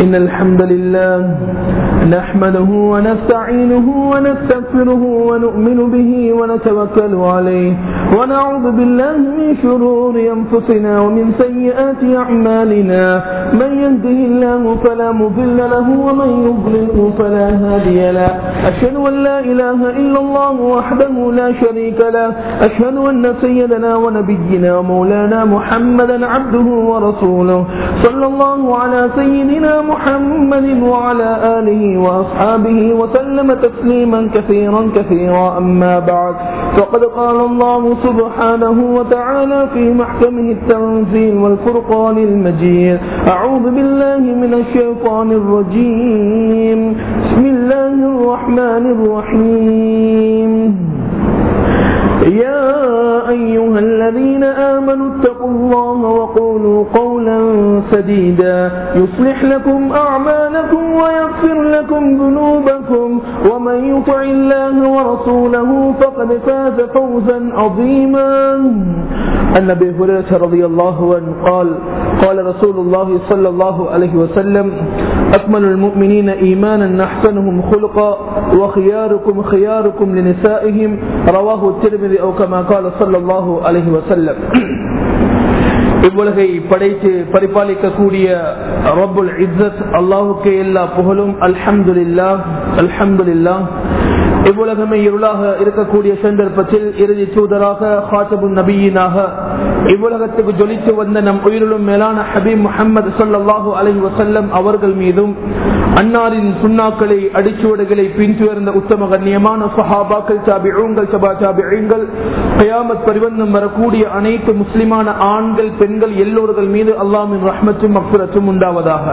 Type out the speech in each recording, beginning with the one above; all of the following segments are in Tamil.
إن الحمد لله نحمده ونستعينه ونستغفره ونؤمن به ونتوكل عليه ونعوذ بالله من شرور أنفسنا ومن سيئات أعمالنا من يهده الله فلا مضل له ومن يضلله فلا هادي له أشهد أن لا إله إلا الله وحده لا شريك له أشهد أن سيدنا ونبينا ومولانا محمدا عبده ورسوله صلى الله على سيدنا محمد وعلى آله وأصحابه وسلم تسليما كثيرا كثيرا أما بعد فقد قال الله سبحانه وتعالى في محكمه التنزيل والفرقان المجيد أعوذ بالله من الشيطان الرجيم بسم الله الرحمن الرحيم يا أيها الذين آمنوا اتقوا الله وقولوا قولا سديدا يصلح لكم أعمالكم ويغفر لكم ذنوبكم ومن يطع الله ورسوله فقد فاز فوزا عظيما عن ابي هريره رضي الله عنه قال قال رسول الله صلى الله عليه وسلم اكمل المؤمنين ايمانا احسنهم خلقا وخياركم خياركم لنسائهم رواه الترمذي او كما قال صلى الله عليه وسلم இவ்வுலகை படைத்து பரிபாலிக்கக்கூடிய ரபுல் இஸ்ஸத் அல்லாஹுக்கு எல்லா புகழும் அல்ஹம்துலில்லா அல்ஹம்துலில்லா இவ்வுலகமே இருளாக இருக்கக்கூடிய சந்தர்ப்பத்தில் இறுதி தூதராக ஹாத்தபு நபியினாக இவ்வுலகத்துக்கு ஜொலித்து வந்த நம் உயிரிலும் மேலான ஹபீப் முகமது சல்லாஹூ அலஹி வசல்லம் அவர்கள் மீதும் அன்னாரின் சுண்ணாக்களை அடிச்சுவடுகளை பின்துயர்ந்த உத்தம கண்ணியமான சஹாபாக்கள் சாபிகள் சபா சாபிகள் கயாமத் பரிவந்தம் வரக்கூடிய அனைத்து முஸ்லிமான ஆண்கள் பெண்கள் எல்லோர்கள் மீது அல்லாமின் ரஹ்மத்தும் அக்பரத்தும் உண்டாவதாக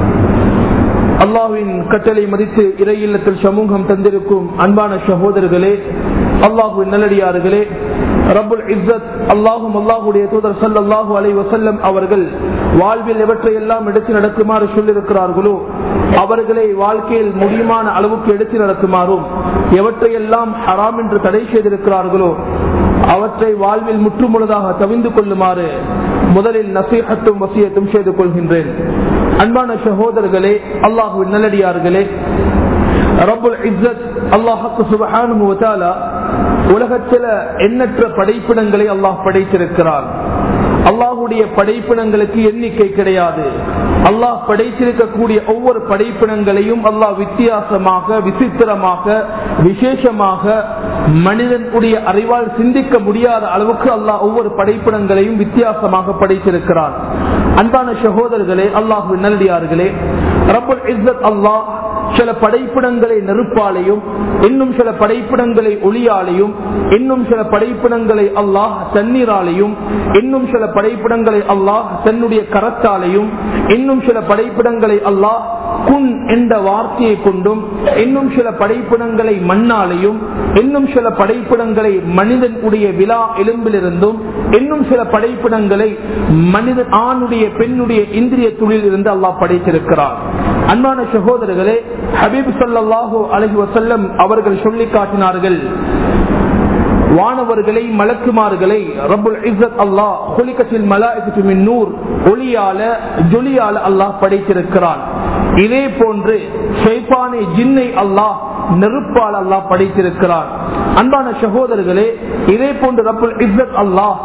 அல்லாஹுவின் கட்டளை மதித்து இறை இல்லத்தில் சமூகம் தந்திருக்கும் அன்பான சகோதரர்களே அல்லாஹுவின் நல்லடியார்களே ரபுல் இஸ்ஸத் அல்லாஹும் அல்லாஹுடைய தூதர் சல்லாஹூ அலை வசல்லம் அவர்கள் வாழ்வில் எவற்றையெல்லாம் எடுத்து நடக்குமாறு சொல்லியிருக்கிறார்களோ அவர்களை வாழ்க்கையில் முடியுமான அளவுக்கு எடுத்து நடக்குமாறும் எவற்றையெல்லாம் ஹராம் என்று தடை செய்திருக்கிறார்களோ அவற்றை வாழ்வில் முற்றுமுழுதாக தவிந்து கொள்ளுமாறு முதலில் நசீகத்தும் வசியத்தும் செய்து கொள்கின்றேன் அன்பான சகோதரர்களே அல்லாஹுவின் நல்லடியார்களே ரபுல் இஸ்ஸத் அல்லாஹுக்கு சுபஹானு உலகத்தில எண்ணற்ற படைப்பினங்களை அல்லாஹ் படைத்திருக்கிறார் அல்லாஹுடைய படைப்பினங்களுக்கு எண்ணிக்கை கிடையாது அல்லாஹ் படைத்திருக்கக்கூடிய ஒவ்வொரு படைப்பினங்களையும் அல்லாஹ் வித்தியாசமாக விசித்திரமாக விசேஷமாக மனிதனுடைய அறிவால் சிந்திக்க முடியாத அளவுக்கு அல்லாஹ் ஒவ்வொரு படைப்பினங்களையும் வித்தியாசமாக படைத்திருக்கிறார் அன்பான சகோதரர்களே அல்லாஹு நல்லடியார்களே ரபுல் இஸ்ஸத் அல்லாஹ் சில படைப்பிடங்களை நெருப்பாலையும் இன்னும் சில படைப்பிடங்களை ஒளியாலையும் இன்னும் சில படைப்பிடங்களை அல்லாஹ் தண்ணீராலையும் இன்னும் சில படைப்பிடங்களை அல்லாஹ் தன்னுடைய கரத்தாலையும் இன்னும் சில படைப்பிடங்களை அல்லாஹ் குன் என்ற வார்த்தையை கொண்டும் இன்னும் சில படைப்பிடங்களை மண்ணாலையும் இன்னும் சில படைப்பிடங்களை மனிதனுடைய விழா எலும்பிலிருந்தும் இன்னும் சில படைப்பிடங்களை மனிதன் ஆணுடைய பெண்ணுடைய இந்திரிய துளில் இருந்து அல்லாஹ் படைத்திருக்கிறார் அன்பான சகோதரர்களே ஹபீப் சல்லாஹூ அலஹி வசல்லம் அவர்கள் சொல்லி காட்டினார்கள் வானவர்களை மலக்குமார்களை ரபுல் இஸ்ஸத் அல்லாஹ் குலிக்கத்தில் மலாய்க்கு நூர் ஒளியால ஜொலியால அல்லாஹ் படைத்திருக்கிறான் இதே போன்று ஷைபானை ஜின்னை அல்லாஹ் நெருப்பால் அல்லாஹ் படைத்திருக்கிறான் அன்பான சகோதரர்களே இதே போன்று ரபுல் இஸ்ஸத் அல்லாஹ்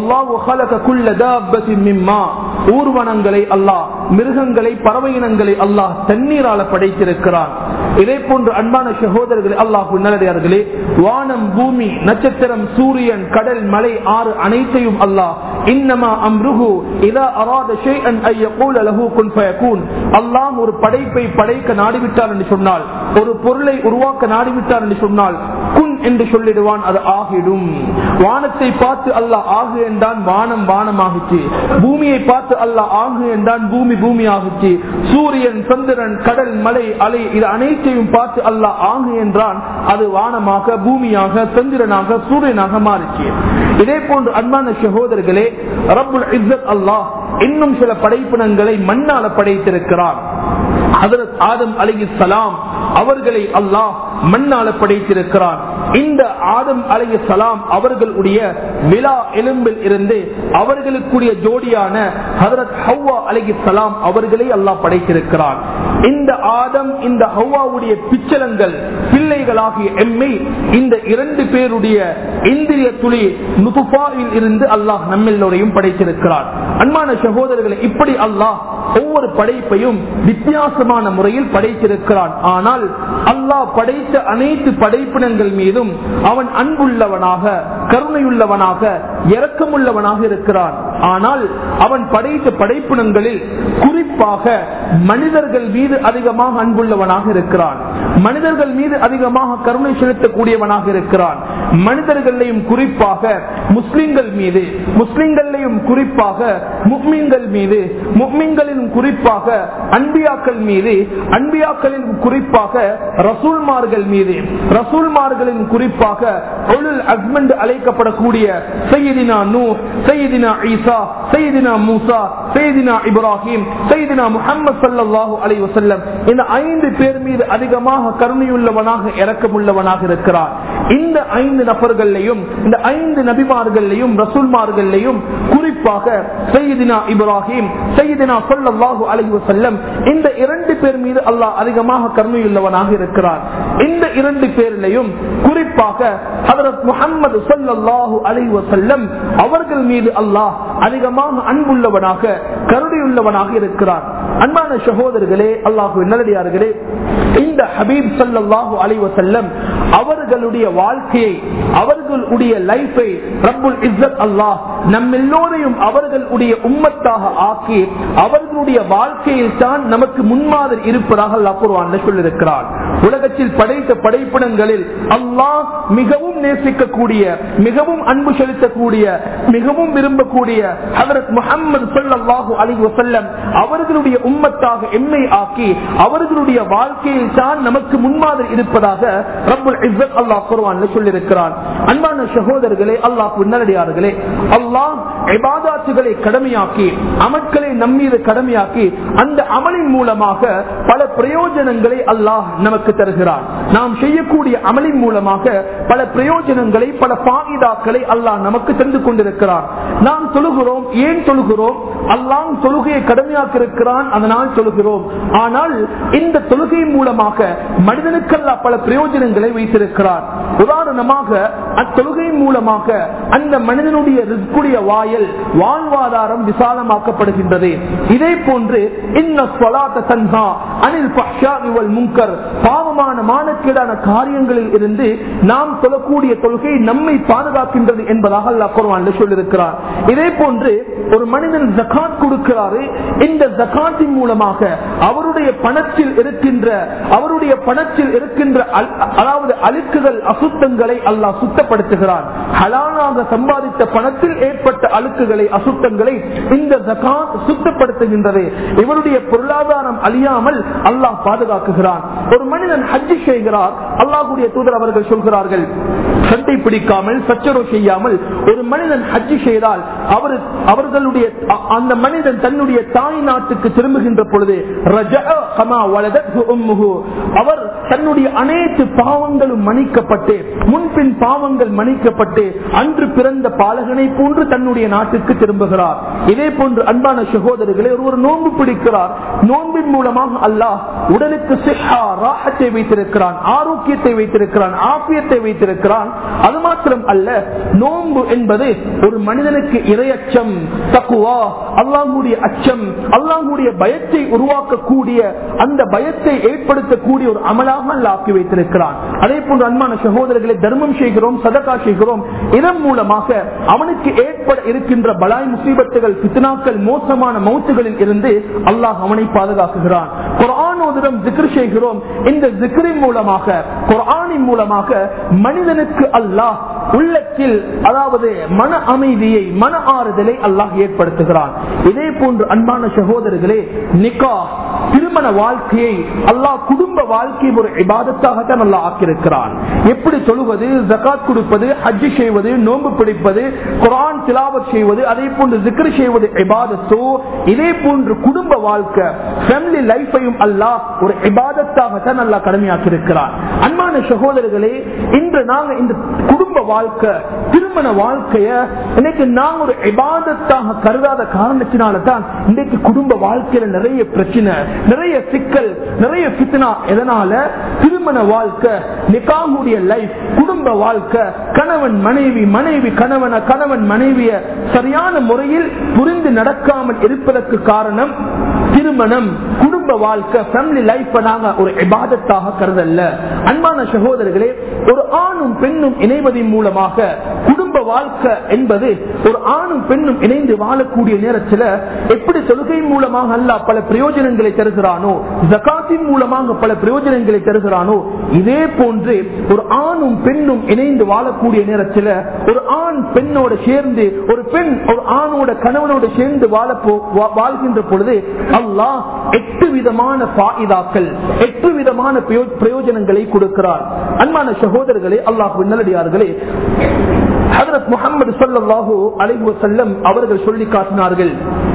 ஊர்வனங்களை அல்லாஹ் மிருகங்களை பறவை இனங்களை அல்லாஹ் தண்ணீரால படைத்திருக்கிறான் இதே போன்று அன்பான சகோதரர்களே அல்லாஹ் நல்லடியார்களே வானம் பூமி நட்சத்திரம் சூரியன் கடல் மலை ஆறு அனைத்தையும் அல்லாஹ் இன்னமா அம்ருகு இதா அராத ஷைஅன் ஐ யகூல லஹு குன் ஃபயகூன் அல்லாஹ் ஒரு படைப்பை படைக்க நாடிவிட்டார் என்று சொன்னால் ஒரு பொருளை உருவாக்க நாடிவிட்டார் என்று சொன்னால் குன் என்று சொல்லிடுவான் அது ஆகிடும் வானத்தை பார்த்து அல்லாஹ் ஆகு என்றான் வானம் வானமாகிச்சு பூமியை பார்த்து அல்லாஹ் ஆகு என்றான் பூமி பூமி ஆகிச்சு சூரியன் சந்திரன் கடல் மலை அலை இது அனைத்தையும் பார்த்து அல்லாஹ் ஆகு என்றான் அது வானமாக பூமியாக சந்திரனாக சூரியனாக மாறிச்சு இதே போன்று அன்பான சகோதரர்களே ரப்புல் இஸ்ஸத் அல்லாஹ் இன்னும் சில படைப்பினங்களை மண்ணால படைத்திருக்கிறார் ஹதரத் ஆதம் அலி சலாம் அவர்களை அல்லாஹ் மண்ணால படைத்திருக்கிறான் இந்த ஆதம் அலைய சலாம் அவர்களுடைய விழா எலும்பில் இருந்து அவர்களுக்குரிய ஜோடியான ஹதரத் ஹவ்வா அலைய சலாம் அவர்களை அல்லாஹ் படைத்திருக்கிறான் இந்த ஆதம் இந்த ஹவ்வாவுடைய பிச்சலங்கள் பிள்ளைகளாகிய எம்மை இந்த இரண்டு பேருடைய இந்திரிய துளி நுதுபாவில் இருந்து அல்லாஹ் நம்மெல்லோரையும் படைத்திருக்கிறார் அன்பான சகோதரர்களை இப்படி அல்லாஹ் ஒவ்வொரு படைப்பையும் வித்தியாசமான முறையில் படைத்திருக்கிறான் ஆனால் அல்லாஹ் படைத்த அனைத்து படைப்பினங்கள் மீதும் அவன் அன்புள்ளவனாக கருணையுள்ளவனாக இரக்கமுள்ளவனாக இருக்கிறான் ஆனால் அவன் படைத்த படைப்பினங்களில் குறிப்பாக மனிதர்கள் மீது அதிகமாக அன்புள்ளவனாக இருக்கிறான் மனிதர்கள் மீது அதிகமாக கருணை செலுத்தக்கூடியவனாக இருக்கிறான் மனிதர்களையும் குறிப்பாக முஸ்லிம்கள் மீது முஸ்லிம்களையும் குறிப்பாக முக்மீன்கள் மீது முக்மீன்களின் குறிப்பாக அன்பியாக்கள் மீது அன்பியாக்களின் குறிப்பாக ரசூல்மார்கள் மீது ரசூல்மார்களின் குறிப்பாக ஒழுல் அக்மண்ட் அழைக்கப்படக்கூடிய சையதினா நூ சையதினா ஈசா சையதினா மூசா சையதினா இப்ராஹிம் சையதினா முகமது சல்லாஹூ அலை வசல்லம் இந்த ஐந்து பேர் மீது அதிகமாக கருணையுள்ளவனாக இறக்கமுள்ளவனாக இருக்கிறார் இந்த ஐந்து நபர்களையும் இந்த ஐந்து நபிமார்களையும் ரசூல்மார்களையும் குறிப்பாக சையதினா இப்ராஹிம் சையதினா சொல்லல்லாஹு அலை வசல்லம் இந்த இரண்டு பேர் மீது அல்லாஹ் அதிகமாக கருணையுள்ளவனாக இருக்கிறார் இந்த இரண்டு பேரிலையும் குறிப்பாக ஹதரத் முகமது சொல்லல்லாஹு அலை வசல்லம் அவர்கள் மீது அல்லாஹ் அதிகமாக அன்புள்ளவனாக கருணையுள்ளவனாக இருக்கிறார் அன்பான சகோதரர்களே அல்லாஹு நல்லடியார்களே இந்த ஹபீப் சல்லாஹூ அலி வசல்லம் அவர்களுடைய வாழ்க்கையை அவர்களுடைய லைஃபை ரப்புல் இஸ்ஸத் அல்லாஹ் நம்ம எல்லோரையும் அவர்களுடைய உம்மத்தாக ஆக்கி அவர்களுடைய வாழ்க்கையில் தான் நமக்கு முன்மாதிரி இருப்பதாக அல்லாஹ் குர்ஆன்ல சொல்லியிருக்கிறார் உலகத்தில் படைத்த படைப்பிடங்களில் அல்லாஹ் மிகவும் நேசிக்கக்கூடிய மிகவும் அன்பு செலுத்தக்கூடிய மிகவும் விரும்பக்கூடிய ஹதரத் முகமது சொல்லல்லாஹு அலி வசல்லம் அவர்களுடைய உம்மத்தாக எம்மை ஆக்கி அவர்களுடைய வாழ்க்கையில் தான் நமக்கு முன்மாதிரி இருப்பதாக ரப்புல் இஸ்ஸத் அல்லாஹ் குர்ஆன்ல சொல்லியிருக்கிறான் அன்பான சகோதரர்களே அல்லாஹ் நல்லடியார்களே அல்லாஹ் இபாதாத்துகளை கடமையாக்கி அமட்களை நம்மீது கடமையாக்கி அந்த அமலின் மூலமாக பல பிரயோஜனங்களை அல்லாஹ் நமக்கு தருகிறான் நாம் செய்யக்கூடிய அமலின் மூலமாக பல பிரயோஜனங்களை பல பாகிதாக்களை அல்லாஹ் நமக்கு தந்து கொண்டிருக்கிறான் நாம் தொழுகிறோம் ஏன் தொழுகிறோம் அல்லாஹ் தொழுகையை கடமையாக்கி இருக்கிறான் அதனால் தொழுகிறோம் ஆனால் இந்த தொழுகை மூலமாக மனிதனுக்கெல்லாம் பல பிரயோஜனங்களை வைத்திருக்கிறார் உதாரணமாக அத்தொழுகை மூலமாக அந்த மனிதனுடைய ரிஸ்குடைய வாயல் வாழ்வாதாரம் விசாலமாக்கப்படுகின்றது இதே போன்று இன்ன சொலாத்த தன்ஹா அனில் பஷாவிவல் முங்கர் பாவமான மானக்கேடான காரியங்களில் இருந்து நாம் தொழக்கூடிய தொழுகை நம்மை பாதுகாக்கின்றது என்பதாக அல்லாஹ் குர்ஆன்ல சொல்லியிருக்கிறார் இதே போன்று ஒரு மனிதன் ஜகாத் கொடுக்கிறாரு இந்த ஜகாத்தின் மூலமாக அவருடைய பணத்தில் இருக்கின்ற அவருடைய பணத்தில் இருக்கின்ற அல்- அதாவது அழுக்குகள் அசுத்தங்களை அல்லாஹ் சுத்தப்படுத்துகிறான் ஹலாலாக சம்பாதித்த பணத்தில் ஏற்பட்ட அழுக்குகளை அசுத்தங்களை இந்த ஜகாத் சுத்தப்படுத்துகின்றது இவருடைய பொருளாதாரம் அழியாமல் அல்லாஹ் பாதுகாக்குகிறான் ஒரு மனிதன் ஹஜ்ஜி செய்கிறார் அல்லாஹுடைய தூதர் அவர்கள் சொல்கிறார்கள் சண்டை பிடிக்காமல் சச்சரவு செய்யாமல் ஒரு மனிதன் ஹஜ்ஜி செய்தால் அவர் அவர்களுடைய அ- அந்த மனிதன் தன்னுடைய தாய் நாட்டுக்கு திரும்புகின்ற பொழுது ரஜஅ கமா வலதத்ஹு உம்முஹு. அவர் தன்னுடைய அனைத்து பாவங்களும் மன்னிக்கப்பட்டு முன்பின் பாவங்கள் மன்னிக்கப்பட்டு அன்று பிறந்த பாலகனை போன்று தன்னுடைய நாட்டுக்கு திரும்புகிறார் இதே போன்று அன்பான சகோதரர்களை ஒருவர் நோன்பு பிடிக்கிறார் நோன்பின் மூலமாக அல்லாஹ் உடலுக்கு சிஹா, ராஹத்தை வைத்திருக்கிறான் ஆரோக்கியத்தை வைத்திருக்கிறான் ஆபியத்தை வைத்திருக்கிறான் அது மாத்திரம் அல்ல நோன்பு என்பது ஒரு மனிதனுக்கு இரையச்சம் தக்குவா அல்லாஹுடைய அச்சம் அல்லாஹுடைய பயத்தை உருவாக்கக்கூடிய அந்த பயத்தை ஏற்படுத்தக்கூடிய ஒரு அமலாக அல்லாஹ் ஆக்கி வைத்திருக்கிறான் அதே போன்று அன்பான சகோதரர்களை தர்மம் செய்கிறோம் சதகா செய்கிறோம் இதன் மூலமாக அவனுக்கு ஏற்பட இருக்கின்ற பலாய் முசீபத்துகள் பித்னாக்கள் மோசமான மௌத்துகளில் இருந்து அல்லாஹ் அவனை பாதுகாக்குகிறான் குரானோதிடம் ஜிக்ர் செய்கிறோம் இந்த ஜிக்ரின் மூலமாக குரானின் மூலமாக மனிதனுக்கு அல்லாஹ் உள்ளத்தில் அதாவது மன அமைதியை மன ஆறுதலை அல்லாஹ் ஏற்படுத்துகிறான் இதே போன்று அன்பான சகோதரர்களே நிக்கா திருமண வாழ்க்கையை அல்லாஹ் குடும்ப வாழ்க்கையை ஒரு இபாதத்தாகத்தான் நல்லா ஆக்கியிருக்கிறான் எப்படி சொல்லுவது ஜகாத் கொடுப்பது ஹஜ்ஜி செய்வது நோன்பு பிடிப்பது குரான் திலாவத் செய்வது அதே போன்று ஜிக்ரு செய்வது இபாதத்தோ இதே போன்று குடும்ப வாழ்க்கை ஃபேமிலி லைஃபையும் அல்லாஹ் ஒரு இபாதத்தாகத்தான் நல்லா கடமையாக்கி இருக்கிறான் அன்பான சகோதரர்களே இன்று நாங்க இந்த குடும்ப வாழ்க்கை திருமண வாழ்க்கைய இன்னைக்கு நாங்க ஒரு இபாதத்தாக கருதாத காரணத்தினால தான் இன்றைக்கு குடும்ப வாழ்க்கையில நிறைய பிரச்சனை நிறைய சிக்கல் நிறைய பித்னா எதனால திருமண வாழ்க்கை நிகாமுடைய லைஃப் குடும்ப வாழ்க்கை கணவன் மனைவி மனைவி கணவன கணவன் மனைவிய சரியான முறையில் புரிந்து நடக்காமல் இருப்பதற்கு காரணம் திருமணம் குடும்ப வாழ்க்கை ஃபேமிலி லைஃப் நாங்க ஒரு இபாதத்தாக கருதல்ல அன்பான சகோதரர்களே ஒரு ஆணும் பெண்ணும் இணைவதன் மூலமாக குடும்ப வாழ்க்கை என்பது ஒரு ஆணும் பெண்ணும் இணைந்து வாழக்கூடிய நேரத்தில் எப்படி தொழுகை மூலமாக அல்ல பல பிரயோஜனங்களை தருகிறானோ ஜகாத்தின் மூலமாக பல பிரயோஜனங்களை தருகிறானோ இதே போன்று ஒரு ஆணும் பெண்ணும் இணைந்து வாழக்கூடிய நேரத்தில் ஒரு ஆண் பெண்ணோட சேர்ந்து ஒரு பெண் ஒரு ஆணோட கணவனோட சேர்ந்து வாழ போ- வா- வாழ்கின்ற பொழுது அல்லாஹ் எட்டு விதமான பாயிதாக்கள் எட்டு விதமான பிரயோ- பிரயோஜனங்களை கொடுக்கிறார் அன்பான சகோதரர்களே அல்லாஹ் நல்லடியார்களே ஹதரத் முகமது ஸல்லல்லாஹு அலைஹி வஸல்லம் அவர்கள் சொல்லி காட்டினார்கள்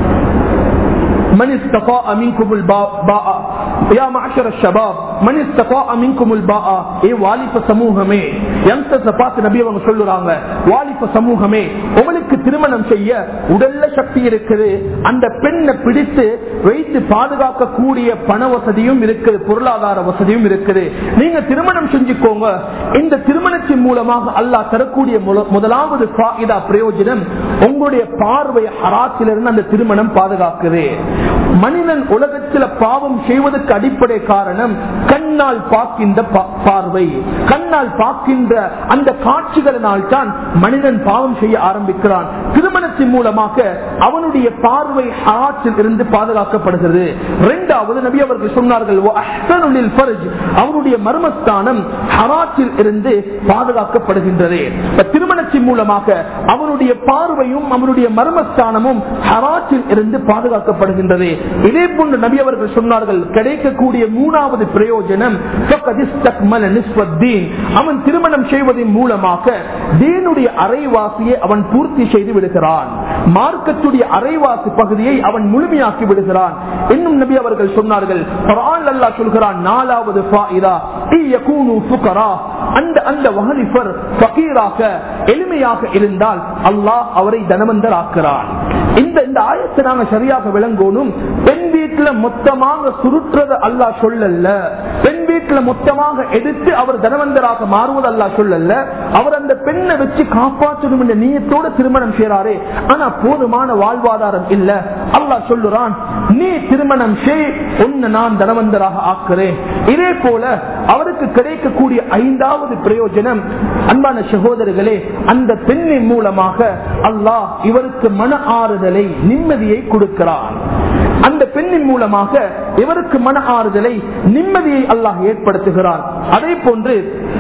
من استطاع منكم الباء يا معشر الشباب من استطاع منكم الباء ஏ வாலிப சமூகமே யங்ஸ்டர்ஸ் பார்த்து நபி அவங்க சொல்லுறாங்க வாலிப சமூகமே உங்களுக்கு திருமணம் செய்ய உடல்ல சக்தி இருக்குது அந்த பெண்ணை பிடித்து வைத்து பாதுகாக்கக்கூடிய பண வசதியும் இருக்குது பொருளாதார வசதியும் இருக்குது நீங்க திருமணம் செஞ்சுக்கோங்க இந்த திருமணத்தின் மூலமாக அல்லாஹ் தரக்கூடிய முல- முதலாவது ஃபாயிதா பிரயோஜனம் உங்களுடைய பார்வை ஹராத்திலிருந்து அந்த திருமணம் பாதுகாக்குது மனிதன் உலகத்தில் பாவம் செய்வதற்கு அடிப்படை காரணம் கண்ணால் பார்க்கின்ற பா- பார்வை கண்ணால் பார்க்கின்ற அந்த காட்சிகளினால் தான் மனிதன் பாவம் செய்ய ஆரம்பிக்கிறான் திருமணத்தின் மூலமாக அவனுடைய பார்வை ஹராத்தில் இருந்து பாதுகாக்கப்படுகிறது இரண்டாவது நபி அவர்கள் சொன்னார்கள் "வ அஹ்சனுலில் ஃபர்ஜ்", அவனுடைய மர்மஸ்தானம் ஹராத்தில் இருந்து பாதுகாக்கப்படுகின்றது இப்ப திருமணத்தின் மூலமாக அவனுடைய பார்வையும் அவனுடைய மர்மஸ்தானமும் ஹராத்தில் இருந்து பாதுகாக்கப்படுகின்றது இதே போன்று நபி அவர்கள் சொன்னார்கள் கிடைக்கக்கூடிய மூணாவது பிரயோஜனம் "ஃபக்கத் இஸ்தக்மல நிஸ்வத்தீன்". அவன் திருமணம் செய்வதன் மூலமாக தீனுடைய அரைவாசியை அவன் பூர்த்தி செய்து விடுகிறான் மார்க்கத்துடைய அரைவாசி பகுதியை அவன் முழுமையாக்கி விடுகிறான் இன்னும் நபி அவர்கள் சொன்னார்கள் குர்ஆன்ல அல்லாஹ் சொல்கிறான் நாலாவது ஃபாயிதா "இ யகூனு ஃபுகரா". அந்த அந்த வாலிபர் ஃபகீராக எளிமையாக இருந்தால் அல்லாஹ் அவரை தனவந்தர் ஆக்குறான் இந்த இந்த ஆயத்தை நாங்க சரியாக விளங்கணும் பெண் வீட்டுல மொத்தமாக சுருட்டுறது அல்லாஹ் சொல்லல பெண் வீட்டுல மொத்தமாக எடுத்து அவர் தனவந்தராக மாறுவது அல்லாஹ் சொல்லல அவர் அந்த பெண்ணை வச்சு காப்பாற்றணும் என்ற நீயத்தோட திருமணம் செய்யறாரு ஆனா போதுமான வாழ்வாதாரம் இல்ல அல்லாஹ் சொல்லுறான் நீ திருமணம் செய் உன்னை நான் தனவந்தராக ஆக்குறேன் இதே போல அவருக்கு கிடைக்கக்கூடிய ஐந்தாவது பிரயோஜனம் அன்பான சகோதரர்களே அந்த பெண்ணின் மூலமாக அல்லாஹ் இவருக்கு மன ஆறுதலை நிம்மதியை கொடுக்கிறான் அந்த பெண்ணின் மூலமாக இவருக்கு மன ஆறுதலை நிம்மதியை அல்லாஹ் ஏற்படுத்துகிறான் அதே போன்று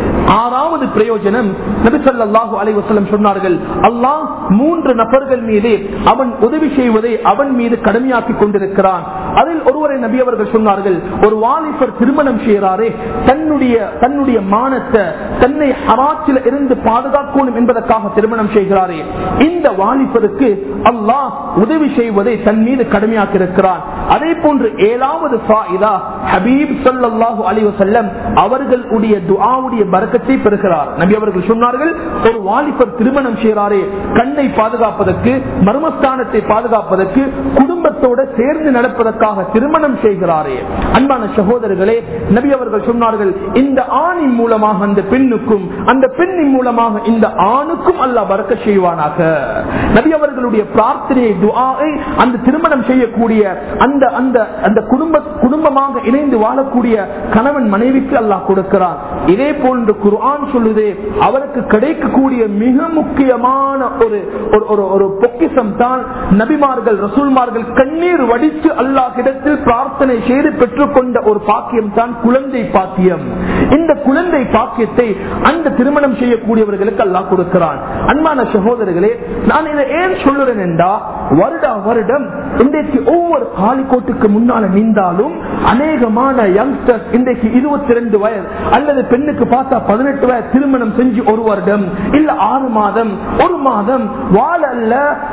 ஆறாவது பிரயோஜனம் நபிசல்லாஹு அலைவசலம் சொன்னார்கள் அல்லாஹ் மூன்று நபர்கள் மீது அவன் உதவி செய்வதை அவன் மீது கடமையாக்கி கொண்டிருக்கிறான் அதில் ஒருவரை நபி அவர்கள் சொன்னார்கள் ஒரு வாலிபர் திருமணம் செய்கிறாரே தன்னுடைய தன்னுடைய மானத்தை தன்னை ஹராச்சில் இருந்து பாதுகாக்கணும் என்பதற்காக திருமணம் செய்கிறாரே இந்த வாலிபருக்கு அல்லாஹ் உதவி செய்வதை தன் மீது கடமையாக்கி இருக்கிறான் அதே போன்று ஏழாவது ஃபாயிதா ஹபீப் ஸல்லல்லாஹு அலைஹி வஸல்லம் அவர்களுடைய துஆவுடைய பரக்கத்தை பெறுகிறார் நபி அவர்கள் சொன்னார்கள் ஒரு வாலிபர் திருமணம் செய்கிறாரே கண்ணை பாதுகாப்பதற்கு மர்மஸ்தானத்தை பாதுகாப்பதற்கு குடும்பத்தோட சேர்ந்து நடப்பதற்காக திருமணம் செய்கிறாரே அன்பான சகோதரர்களே நபி அவர்கள் சொன்னார்கள் இந்த ஆணின் மூலமாக அந்த பெண்ணுக்கும் அந்த பெண்ணின் மூலமாக இந்த ஆணுக்கும் அல்லாஹ் பறக்க செய்வானாக நபி அவர்களுடைய பிரார்த்தனையை துஆவை அந்த திருமணம் செய்யக்கூடிய அந்த அந்த அந்த குடும்ப குடும்பமாக இணைந்து வாழக்கூடிய கணவன் மனைவிக்கு அல்லாஹ் கொடுக்கிறான் இதே போன்று குர்ஆன் சொல்லுது அவருக்கு கிடைக்கக்கூடிய மிக முக்கியமான ஒரு ஒரு- ஒரு ஒரு பொக்கிசம் தான் நபிமார்கள் ரசூல்மார்கள் கண் கண்ணீர் வடித்து அல்லாஹிடத்தில் பிரார்த்தனை செய்து பெற்றுக்கொண்ட ஒரு பாக்கியம் தான் குழந்தை பாக்கியம் இந்த குழந்தை பாக்கியத்தை அந்த திருமணம் செய்யக்கூடியவர்களுக்கு அல்லாஹ் கொடுக்கிறான் அன்பான சகோதரர்களே நான் இதை ஏன் சொல்லுறேன் என்றா வருடா வருடம் இன்றைக்கு ஒவ்வொரு காலிக்கோட்டுக்கு முன்னால நின்றாலும் அநேகமான யங்ஸ்டர்ஸ் இன்றைக்கு இருபத்தி ரெண்டு வயது அல்லது பெண்ணுக்கு பார்த்தா பதினெட்டு வயது திருமணம் செஞ்சு ஒரு வருடம் இல்ல ஆறு மாதம் ஒரு மாதம் வாழ அல்ல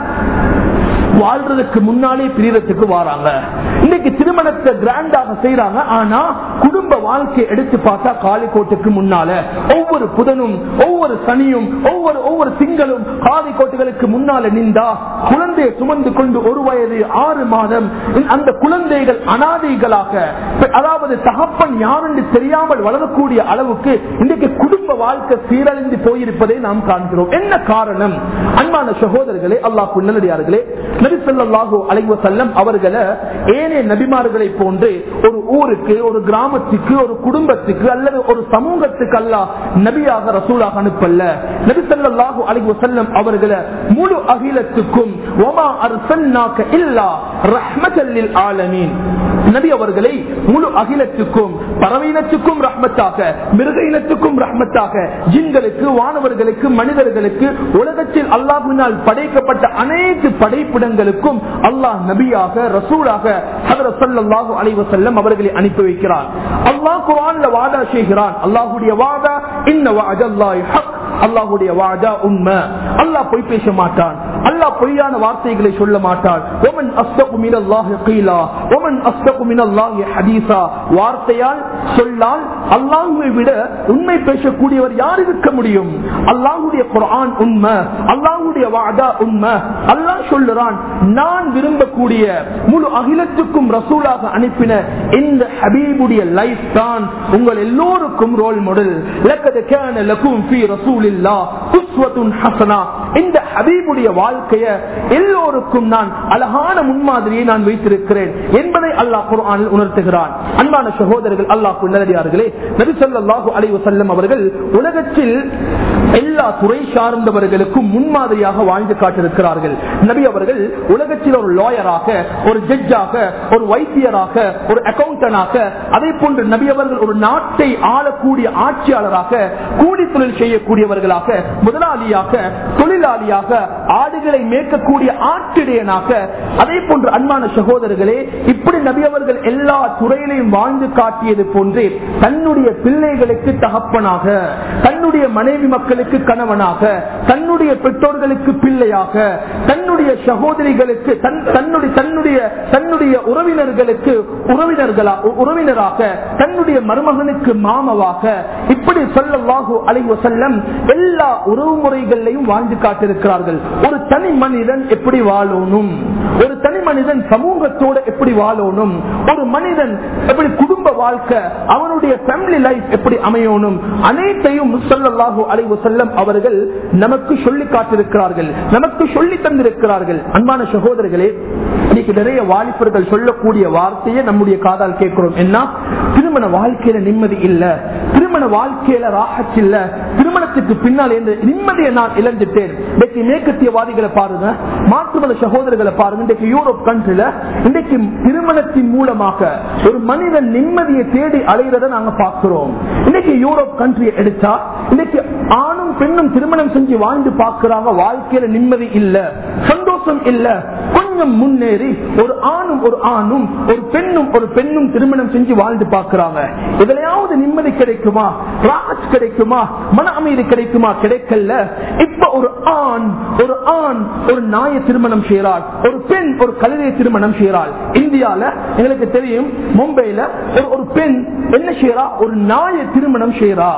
வாழ்றதுக்கு முன்னாலே பிரியறதுக்கு வராங்க இன்னைக்கு திருமணத்தை கிராண்டாக செய்யறாங்க ஆனா குடும்ப வாழ்க்கையை எடுத்து பார்த்தா காலிக்கோட்டுக்கு முன்னால ஒவ்வொரு புதனும் ஒவ்வொரு சனியும் ஒவ்வொரு ஒவ்வொரு திங்களும் காலிக்கோட்டுகளுக்கு முன்னால நின்றா குழந்தையை சுமந்து கொண்டு ஒரு வயது ஆறு மாதம் அந்த குழந்தைகள் அனாதைகளாக அதாவது தகப்பன் யாரென்று தெரியாமல் வளரக்கூடிய அளவுக்கு இன்றைக்கு குடும்ப வாழ்க்கை சீரழிந்து போயிருப்பதை நாம் காண்கிறோம் என்ன காரணம் அன்பான சகோதரர்களே அல்லாஹ் நல்லடியார்களே நபிசல்லாஹூ அலைவசல்லம் அவர்களை ஏனைய நபிமார்களை போன்று ஒரு ஊருக்கு ஒரு கிராமத்துக்கு ஒரு குடும்பத்துக்கு அல்லது ஒரு சமூகத்துக்கு அல்ல நபியாக ரசூலாக அனுப்பல்ல நபிசல்லாஹூ அலைவசல்லம் அவர்களை முழு அகிலத்துக்கும் ஒமா அர்சன்னாக்க இல்லா ரஹ்மதல்லில் ஆலமீன் நபி அவர்களை முழு அகிலத்துக்கும் பறவையினத்துக்கும் ரஹ்மத்தாக மிருக இனத்துக்கும் ரஹ்மத்தாக ஜின்களுக்கு வானவர்களுக்கு மனிதர்களுக்கு உலகத்தில் அல்லாஹினால் படைக்கப்பட்ட அனைத்து படைப்பிடங்களுக்கும் அல்லாஹ் நபியாக ரசூலாக சல்லாஹு அலைவசல்லம் அவர்களை அனுப்பி வைக்கிறார் அல்லாஹ் குரான்ல வாதா செய்கிறான் அல்லாஹுடைய வாதா இன்ன வாஜல்லாஹ் ஹக் அல்லாஹுடைய வாதா உண்மை அல்லாஹ் பொய் பேச மாட்டான் அல்லாஹ் பொய்யான வார்த்தைகளை சொல்ல மாட்டான் ஒமன் அஸ்தகு மினல்லாஹி கீலா ஒமன் அஸ்தகு மினல்லாஹி ஹதீஸா வார்த்தையால் சொல்லால் அல்லாஹ்வை விட உண்மை பேசக்கூடியவர் யார் இருக்க முடியும் அல்லாஹ்வுடைய குர்ஆன் உண்மை அல்லாஹ்வுடைய வாதா உண்மை அல்லாஹ் சொல்லுறான் நான் விரும்பக்கூடிய முழு அகிலத்துக்கும் ரசூலாக அனுப்பின இந்த ஹபீபுடைய லைஃப் தான் உங்கள் எல்லோருக்கும் ரோல் மாடல் லக்கத கான லகும் ஃபீ ரசூலில்லாஹ் உஸ்வத்துன் ஹஸனா இந்த ஹபீபுடைய வாழ்க்கைய எல்லோருக்கும் நான் அழகான முன்மாதிரியை நான் வைத்திருக்கிறேன் என்பதை அல்லாஹ் குர்ஆனில் உணர்த்துகிறான் அன்பான சகோதரர்கள் அல்லாஹ் நல்லடியார்களே நபி ஸல்லல்லாஹு அலைஹி வஸல்லம் அவர்கள் உலகத்தில் எல்லா துறை சார்ந்தவர்களுக்கும் முன்மாதிரியாக வாழ்ந்து காட்டிருக்கிறார்கள் நபி அவர்கள் உலகத்தில் ஒரு லாயராக ஒரு ஜட்ஜாக ஒரு வைத்தியராக ஒரு அக்கௌண்டனாக அதே போன்று நபி அவர்கள் ஒரு நாட்டை ஆளக்கூடிய ஆட்சியாளராக கூலி தொழில் செய்யக்கூடியவர்களாக முதலாளியாக தொழிலாளியாக ஆடுகளை மேற்கக்கூடிய ஆட்டிடையனாக அதே போன்று அன்பான சகோதரர்களே இப்படி நபி அவர்கள் எல்லா துறையிலையும் வாழ்ந்து காட்டியது போன்றே தன்னுடைய பிள்ளைகளுக்கு தகப்பனாக தன்னுடைய மனைவி மக்களுக்கு கணவனாக தன்னுடைய பெற்றோர்களுக்கு பிள்ளையாக தன்னுடைய சகோதரிகளுக்கு தன்னுடைய தன்னுடைய தன்னுடைய உறவினர்களுக்கு உறவினர்களா உறவினராக தன்னுடைய மருமகனுக்கு மாமவாக இப்படி சொல்லவாகு அலைவ செல்லம் எல்லா உறவு முறைகளையும் வாழ்ந்து காட்டிருக்கிறார்கள் ஒரு தனி மனிதன் எப்படி வாழணும் ஒரு தனி மனிதன் சமூகத்தோட எப்படி வாழணும் ஒரு மனிதன் எப்படி குடும்ப வாழ்க்கை அவனுடைய ஃபேமிலி லைஃப் எப்படி அமையணும் அனைத்தையும் சொல்லல்லாஹு அலைவு செல்லம் அவர்கள் நமக்கு சொல்லி காட்டிருக்கிறார்கள் நமக்கு சொல்லி தந்திருக்கிறார்கள் அன்பான சகோதரர்களே இன்னைக்கு நிறைய வாலிபர்கள் சொல்லக்கூடிய வார்த்தையை நம்முடைய காதால் கேட்கிறோம் என்ன திருமண வாழ்க்கையில நிம்மதி இல்ல திருமண வாழ்க்கையில ராகச் இல்ல திருமணத்துக்கு பின்னால் என்ற நிம்மதியை நான் இழந்துட்டேன் இன்றைக்கு மேற்கத்தியவாதிகளை பாருங்க மாற்று மத சகோதரர்களை பாருங்க இன்றைக்கு யூரோப் கண்ட்ரில இன்றைக்கு திருமணத்தின் மூலமாக ஒரு மனிதன் நிம்மதியை தேடி அலைகிறத நாங்க பார்க்கிறோம் இன்னைக்கு யூரோப் கண்ட்ரியை எடுத்தா இன்னைக்கு ஆணும் பெண்ணும் திருமணம் செஞ்சு வாழ்ந்து பார்க்கிறாங்க வாழ்க்கையில நிம்மதி இல்ல சந்தோஷம் இல்ல கொஞ்சம் முன்னேறி ஒரு ஆணும் ஒரு ஆணும் ஒரு பெண்ணும் ஒரு பெண்ணும் திருமணம் செஞ்சு வாழ்ந்து பார்க்கிறாங்க இதுலயாவது நிம்மதி கிடைக்குமா ராஜ் கிடைக்குமா மன அமைதி கிடைக்குமா கிடைக்கல இப்ப ஒரு ஆண் ஒரு ஆண் ஒரு நாய திருமணம் செய்யறாள் ஒரு பெண் ஒரு கழுதையை திருமணம் செய்யறாள் இந்தியால எங்களுக்கு தெரியும் மும்பைல ஒரு ஒரு பெண் என்ன செய்யறா ஒரு நாய திருமணம் செய்யறா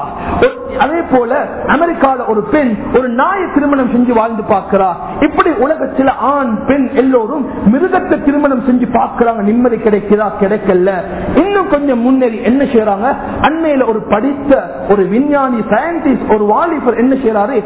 அதே போல அமெரிக்கால ஒரு பெண் ஒரு நாய திருமணம் செஞ்சு வாழ்ந்து பார்க்கிறா இப்படி உலகத்தில் ஆண் பெண் எல்லோரும் மிருகத்தை திருமணம் செஞ்சு பார்க்கிறாங்க நிம்மதி கிடைக்கிறா கிடைக்கல இன்னும் கொஞ்சம் முன்னேறி என்ன செய்யறாங்க அண்மையில ஒரு படித்த ஒரு விஞ்ஞானி சயின்டிஸ்ட் ஒரு வாலிபர் என்ன செய்யறாரு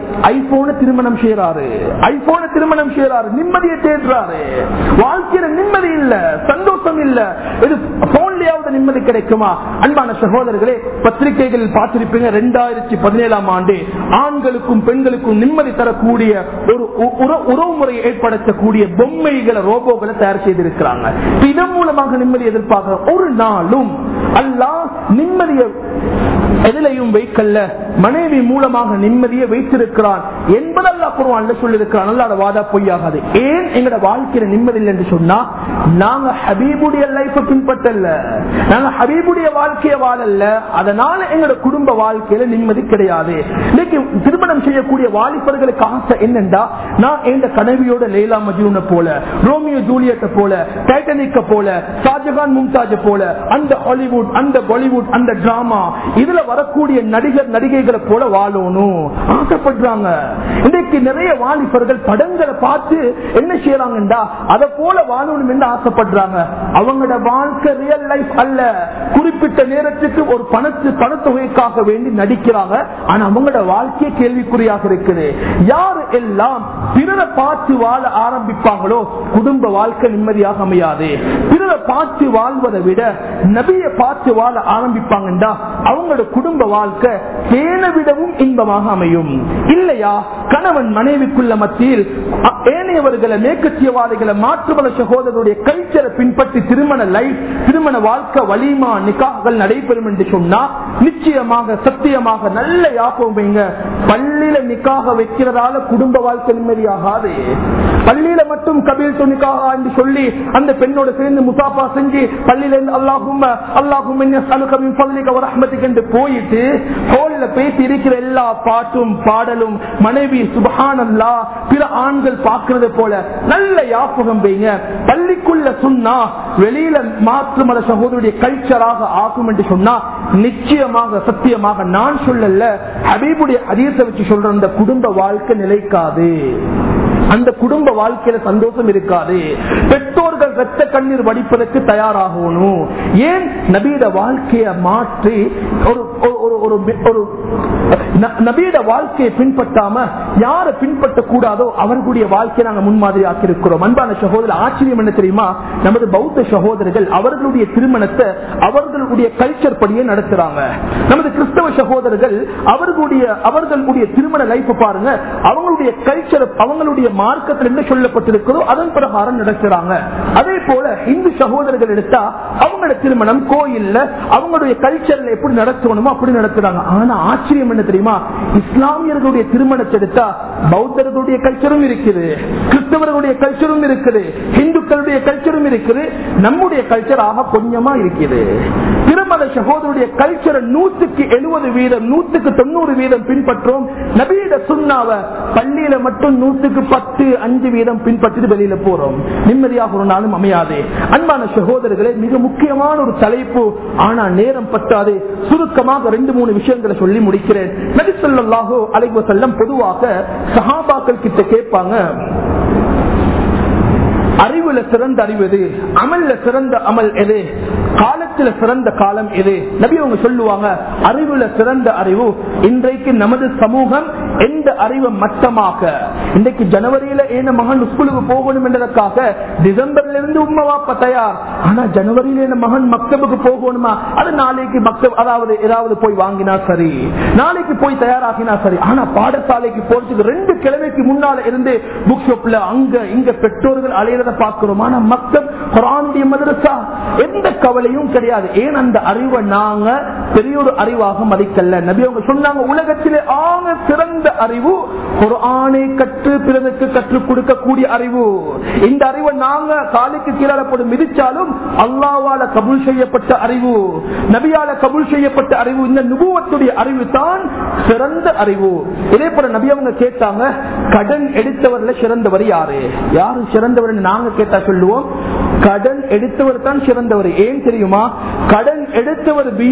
ஐபோனை திருமணம் செய்யறாரு ஐபோனை திருமணம் செய்யறாரு நிம்மதியை தேடுறாரு வாழ்க்கையில நிம்மதி இல்ல சந்தோஷம் இல்ல இது போன்லயாவது நிம்மதி கிடைக்குமா அன்பான சகோதரர்களே பத்திரிகைகளில் பார்த்திருப்பீங்க ரெண்டாயிரத்தி பதினேழாம் ஆண்டு ஆண்களுக்கும் பெண்களுக்கும் நிம்மதி தரக்கூடிய ஒரு உ- உற- உறவுமுறை ஏற்படுத்தக்கூடிய பொம்மைகளை ரோபோக்களை தயார் செய்திருக்கிறாங்க இப்ப இதன் மூலமாக நிம்மதி எதிர்பார்க்க ஒரு நாளும் அல்லாஹ் நிம்மதியை எதிலையும் வைக்கல்ல மனைவி மூலமாக நிம்மதியை வைத்திருக்கிறான் என்பது அல்லாஹ் குர்ஆன்ல சொல்லியிருக்கிறான் அல்லாத வாதா பொய்யாகாது ஏன் எங்கட வாழ்க்கையில நிம்மதி இல்லை என்று சொன்னா நாங்க ஹபீபுடைய லைஃப் பின்பற்றல நாங்க ஹபீபுடைய வாழ்க்கைய வாழல்ல அதனால எங்களோட குடும்ப வாழ்க்கையில நிம்மதி கிடையாது இன்னைக்கு திருமணம் செய்யக்கூடிய வாலிபர்களுக்கு ஆசை என்னண்டா நான் எந்த கனவியோட லைலா மஜ்னூனை போல ரோமியோ ஜூலியட்டை போல டைட்டனிக்க போல ஷாஜகான் மும்தாஜ் போல அந்த ஹாலிவுட் அந்த பாலிவுட் அந்த டிராமா இதுல வரக்கூடிய நடிகர் நடிகைகளை போல வாழணும் ஆசைப்படுறாங்க இன்றைக்கு நிறைய வாலிபர்கள் படங்களை பார்த்து என்ன செய்யறாங்கடா அதை போல வாழணும் என்று ஆசைப்படுறாங்க அவங்களோட வாழ்க்கை ரியல் லைஃப் அல்ல குறிப்பிட்ட நேரத்துக்கு ஒரு பணத்து பணத்தொகைக்காக வேண்டி நடிக்கிறாங்க ஆனா அவங்களோட வாழ்க்கையே கேள்விக்குறியாக இருக்குது யாரு எல்லாம் பிறரை பார்த்து வாழ ஆரம்பிப்பாங்களோ குடும்ப வாழ்க்கை நிம்மதியாக அமையாது பிறரை பார்த்து வாழ்வதை விட நபியை பார்த்து வாழ ஆரம்பிப்பாங்கண்டா அவங்களோட குடும்ப வாழ்க்கை தேனை விடவும் இன்பமாக அமையும் இல்லையா கணவன் மனைவிக்குள்ள மத்தியில் அ- ஏனையவர்களை மேற்கத்தியவாதிகளை மாற்றுமல சகோதரருடைய கல்ச்சரை பின்பற்றி திருமண லைஃப் திருமண வாழ்க்கை வலிமா நிக்காகள் நடைபெறும் என்று சொன்னா நிச்சயமாக சத்தியமாக நல்ல யாபம் வைங்க பள்ளியில நிக்காக வைக்கிறதால குடும்ப வாழ்க்கை நிம்மதியாகாது பள்ளியில மட்டும் கபீல் துணிக்காக என்று சொல்லி அந்த பெண்ணோட சேர்ந்து முசாஃபா செஞ்சு பள்ளியில இருந்து அல்லாஹும் அல்லாஹும் என்று போயிட்டு ஹோல்ல பேசி இருக்கிற எல்லா பாட்டும் பாடலும் மனைவி சுபஹானல்லா பிற ஆண்கள் பார்க்கறது போல நல்ல யாபகம் வைங்க பள்ளிக்குள்ள சொன்னா வெளியில மாற்று மத சகோதரருடைய கல்ச்சராக ஆகும் என்று சொன்னா நிச்சயமாக சத்தியமாக நான் சொல்லல ஹபீபுடைய அதீசத்தை வச்சு சொல்ற அந்த குடும்ப வாழ்க்கை நிலைக்காது அந்த குடும்ப வாழ்க்கையில சந்தோஷம் இருக்காது பெற்றோர்கள் ரத்த கண்ணீர் வடிப்பதற்கு தயாராகணும் ஏன் நபீட வாழ்க்கையை மாற்றி ஒரு ஒரு- ஒரு ஒரு ஒரு ந- நபியோட வாழ்க்கையை பின்பற்றாம யாரை பின்பற்ற கூடாதோ அவர்களுடைய வாழ்க்கையை நாங்க முன்மாதிரி ஆக்கியிருக்கிறோம் அன்பான சகோதரர் ஆச்சரியம் என்ன தெரியுமா நமது பௌத்த சகோதரர்கள் அவர்களுடைய திருமணத்தை அவர்களுடைய கல்ச்சர் படியே நடத்துறாங்க நமது கிறிஸ்தவ சகோதரர்கள் அவர்களுடைய அவர்களுடைய திருமண லைஃப் பாருங்க அவங்களுடைய கல்ச்சர் அவங்களுடைய மார்க்கத்தில் என்ன சொல்லப்பட்டிருக்கிறதோ அதன் பிரகாரம் நடத்துறாங்க அதே போல இந்து சகோதரர்கள் எடுத்தா அவங்களோட திருமணம் கோயில்ல அவங்களுடைய கல்ச்சர்ல எப்படி நடத்தணுமோ அப்படி நடத்துறாங்க ஆனா ஆச்சரியம் என்ன தெரியுமா இஸ்லாமியர்களுடைய திருமணத்தை எடுத்தா பௌத்தர்களுடைய கல்ச்சரும் இருக்குது கிறிஸ்தவர்களுடைய கல்ச்சரும் இருக்குது இந்துக்களுடைய கல்ச்சரும் இருக்குது நம்முடைய கல்ச்சர் ஆக கொஞ்சமா இருக்குது திருமண சகோதரருடைய கல்ச்சரை நூத்துக்கு எழுபது வீதம் நூத்துக்கு தொண்ணூறு வீதம் பின்பற்றோம் நபீட சுண்ணாவ பள்ளியில மட்டும் நூத்துக்கு பத்து அஞ்சு வீதம் பின்பற்றிட்டு வெளியில போறோம் நிம்மதியாக ஒரு நாளும் அமையாது அன்பான சகோதரர்களே மிக முக்கியமான ஒரு தலைப்பு ஆனா நேரம் பத்தாது சுருக்கமாக ரெண்டு மூணு விஷயங்களை சொல்லி முடிக்கிறேன் நபி ஸல்லல்லாஹு அலைஹி வஸல்லம் பொதுவாக சஹாபாக்கள் கிட்ட கேட்பாங்க அறிவுல சிறந்த அறிவு எது அமல்ல சிறந்த அமல் எது காலத்துல சிறந்த காலம் எது நபி அவங்க சொல்லுவாங்க அறிவுல சிறந்த அறிவு இன்றைக்கு நமது சமூகம் எந்த அறிவை மட்டமாக இன்றைக்கு ஜனவரியில ஏன மகன் ஸ்கூலுக்கு போகணும் என்றதற்காக டிசம்பர்ல இருந்து உண்மை வாப்ப தயார் ஆனா ஜனவரியில என்ன மகன் மக்தபுக்கு போகணுமா அது நாளைக்கு மக்தப் அதாவது ஏதாவது போய் வாங்கினா சரி நாளைக்கு போய் தயாராகினா சரி ஆனா பாடசாலைக்கு போறதுக்கு ரெண்டு கிழமைக்கு முன்னால இருந்து புக் ஷாப்ல அங்க இங்க பெற்றோர்கள் அலையிறத பார்க்கிறோம் ஆனா மக்கள் குரானுடைய மதரசா எந்த கவலையும் கிடையாது ஏன் அந்த அறிவை நாங்க பெரிய ஒரு அறிவாக மதிக்கல நபி அவங்க சொன்னாங்க உலகத்திலே ஆக சிறந்த அறிவு குரானை கற்று பிறருக்கு கற்றுக் கொடுக்கக்கூடிய அறிவு இந்த அறிவை நாங்க காலுக்கு கீழே போட்டு மிதிச்சாலும் அல்லாவால கபூல் செய்யப்பட்ட அறிவு நபியால கபூல் செய்யப்பட்ட அறிவு இந்த நுபுவத்துடைய அறிவு தான் சிறந்த அறிவு இதே போல நபி அவங்க கேட்டாங்க கடன் எடுத்தவர்ல சிறந்தவர் யாரு யாரு சிறந்தவர் நாங்க கேட்டா சொல்லுவோம் கடன் எடுத்தவர் தான் சிறந்தவர் ஏன் தெரியுமா கடன் எடுத்தவர் பிஎன்டபிள்யூ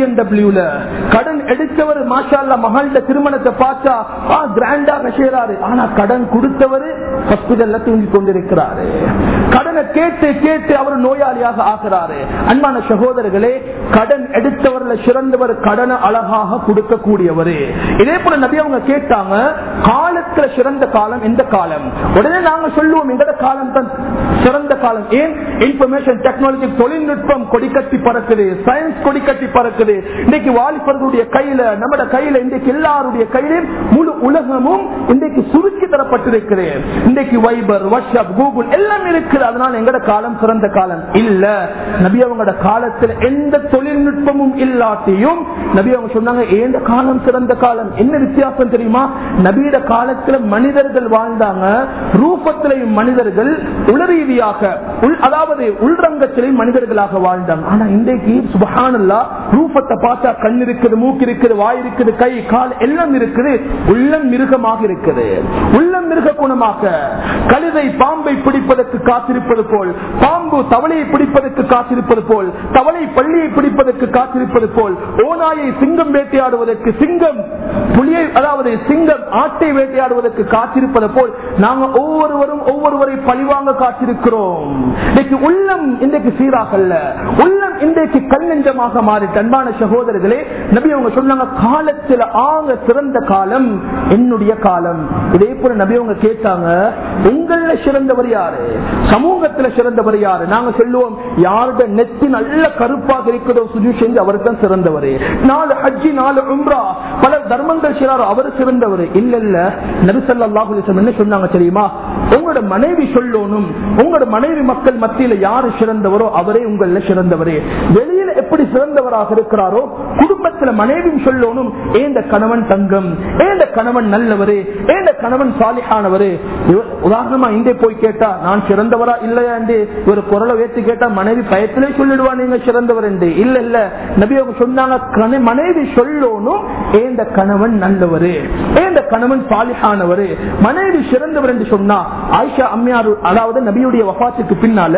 ஐசியூல கடன் எடுத்தவர் மாஷால்லா மகள்கிட்ட திருமணத்தை பார்த்தா கிராண்டாக செய்யறாரு ஆனா கடன் கொடுத்தவர் ஹாஸ்பிட்டல்ல தூங்கி கொண்டிருக்கிறாரு கடனை கேட்டு கேட்டு அவர் நோயாளியாக ஆகிறாரு அன்பான சகோதரர்களே கடன் எடுத்தவர்ல சிறந்தவர் கடனை அழகாக கொடுக்கக்கூடியவர் இதே போல நபி அவங்க கேட்டாங்க காலத்துல சிறந்த காலம் எந்த காலம் உடனே நாங்க சொல்லுவோம் எங்கட காலம் தான் சிறந்த காலம் ஏன் இன்ஃபர்மேஷன் டெக்னாலஜி தொழில்நுட்பம் கொடிக்கட்டி பறக்குது சயின்ஸ் கொடிக்கட்டி பறக்குது இன்னைக்கு வாலிபர்களுடைய கையில நம்ம கையில இன்றைக்கு எல்லாருடைய கையிலும் முழு உலகமும் இன்றைக்கு சுருக்கி தரப்பட்டிருக்கிறது இன்றைக்கு வைபர் வாட்ஸ்அப் கூகுள் எல்லாம் இருக்குது அதனால எங்கட காலம் சிறந்த காலம் இல்ல நபி அவங்களோட காலத்தில் எந்த தொழில்நுட்பமும் இல்லாட்டியும் நபி அவங்க சொன்னாங்க ஏந்த காலம் சிறந்த காலம் என்ன வித்தியாசம் தெரியுமா நபியோட காலத்துல மனிதர்கள் வாழ்ந்தாங்க ரூபத்திலையும் மனிதர்கள் உளரீதியாக அதாவது உள்ரங்கத்திலையும் மனிதர்களாக வாழ்ந்தாங்க ஆனா இன்றைக்கு சுபஹானல்லா ரூபத்தை பார்த்தா கண் இருக்குது மூக்கு இருக்குது வாய் இருக்குது கை கால் எல்லாம் இருக்குது உள்ளம் மிருகமாக இருக்குது உள்ளம் மிருக குணமாக கழுதை பாம்பை பிடிப்பதற்கு காத்திருப்பது போல் பாம்பு தவளையை பிடிப்பதற்கு காத்திருப்பது போல் தவளை பள்ளியை பிடிப்பதற்கு காத்திருப்பது போல் ஓநாயை சிங்கம் வேட்டையாடுவதற்கு சிங்கம் புலியை அதாவது சிங்கம் ஆட்டை வேட்டையாடுவதற்கு காத்திருப்பது போல் நாங்க ஒவ்வொருவரும் ஒவ்வொருவரை பழிவாங்க காத்திருக்கிறோம் இன்னைக்கு உள்ளம் இன்றைக்கு சீராகல்ல உள்ளம் இன்றைக்கு கண்ணெஞ்சமாக மாறிட்டு அன்பான சகோதரர்களே நபி அவங்க சொன்னாங்க காலத்தில் ஆக சிறந்த காலம் என்னுடைய காலம் இதே போல நபி அவங்க கேட்டாங்க உங்கள சிறந்தவர் யாரு சமூகத்துல சிறந்தவர் யாரு நாங்க சொல்லுவோம் யாருடைய நெத்தி நல்ல கருப்பாக இருக்கிறதோ சுஜு செஞ்சு அவர் தான் சிறந்தவர் நாலு ஹஜ்ஜி நாலு உம்ரா பல தர்மங்கள் செய்யறாரோ அவர் சிறந்தவர் இல்ல இல்ல நபிசல்லாஹு என்ன சொன்னாங்க தெரியுமா உங்களோட மனைவி சொல்லணும் உங்களோட மனைவி மக்கள் மத்தியில யாரு சிறந்தவரோ அவரே உங்கள சிறந்தவரே வெளியில எப்படி சிறந்தவராக இருக்கிறாரோ குடும்பத்துல மனைவி சொல்லணும் ஏந்த கணவன் தங்கம் ஏந்த கணவன் நல்லவரு ஏந்த கணவன் சாலிஹானவரு உதாரணமா இங்கே போய் கேட்டா நான் சிறந்தவரா இல்லையா என்று ஒரு குரலை வேத்து கேட்டா மனைவி பயத்திலே சொல்லிடுவா நீங்க சிறந்தவர் என்று இல்ல இல்ல நபி அவங்க சொன்னாங்க மனைவி சொல்லணும் ஏந்த கணவன் நல்லவரு ஏந்த கணவன் சாலிஹானவரு மனைவி சிறந்தவர் என்று சொன்னா ஆயிஷா அம்மையார் அதாவது நபியுடைய வபாத்துக்கு பின்னால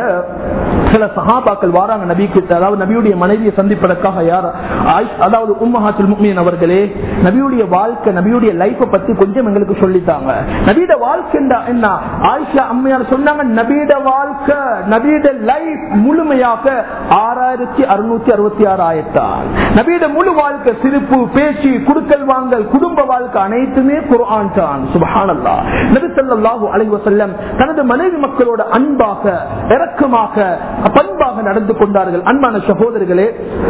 சில சகாபாக்கள் வாராங்க நபிக்கு அதாவது நபியுடைய மனைவியை சந்திப்பதற்காக யார் அதாவது உம்மஹாத்துல் முக்மீன் அவர்களே நபியுடைய வாழ்க்கை நபியுடைய லைஃப பத்தி கொஞ்சம் எங்களுக்கு சொல்லித்தாங்க நபியோட வாழ்க்கை என்ன ஆயிஷா அம்மையார் சொன்னாங்க நபியோட வாழ்க்கை நபியோட லைஃப் முழுமையாக ஆறாயிரத்தி அறுநூத்தி அறுபத்தி ஆறு ஆயிரத்தால் நபியோட முழு வாழ்க்கை சிரிப்பு பேச்சு குடுக்கல் வாங்கல் குடும்ப வாழ்க்கை அனைத்துமே குர்ஆன் தான் சுபஹானல்லா நபி ஸல்லல்லாஹு அலைஹி வஸல்லம் தனது மனைவி மக்களோட அன்பாக இரக்கமாக பண்பாக நடந்து கொண்டார்கள் அன்பான சகோதரர்களே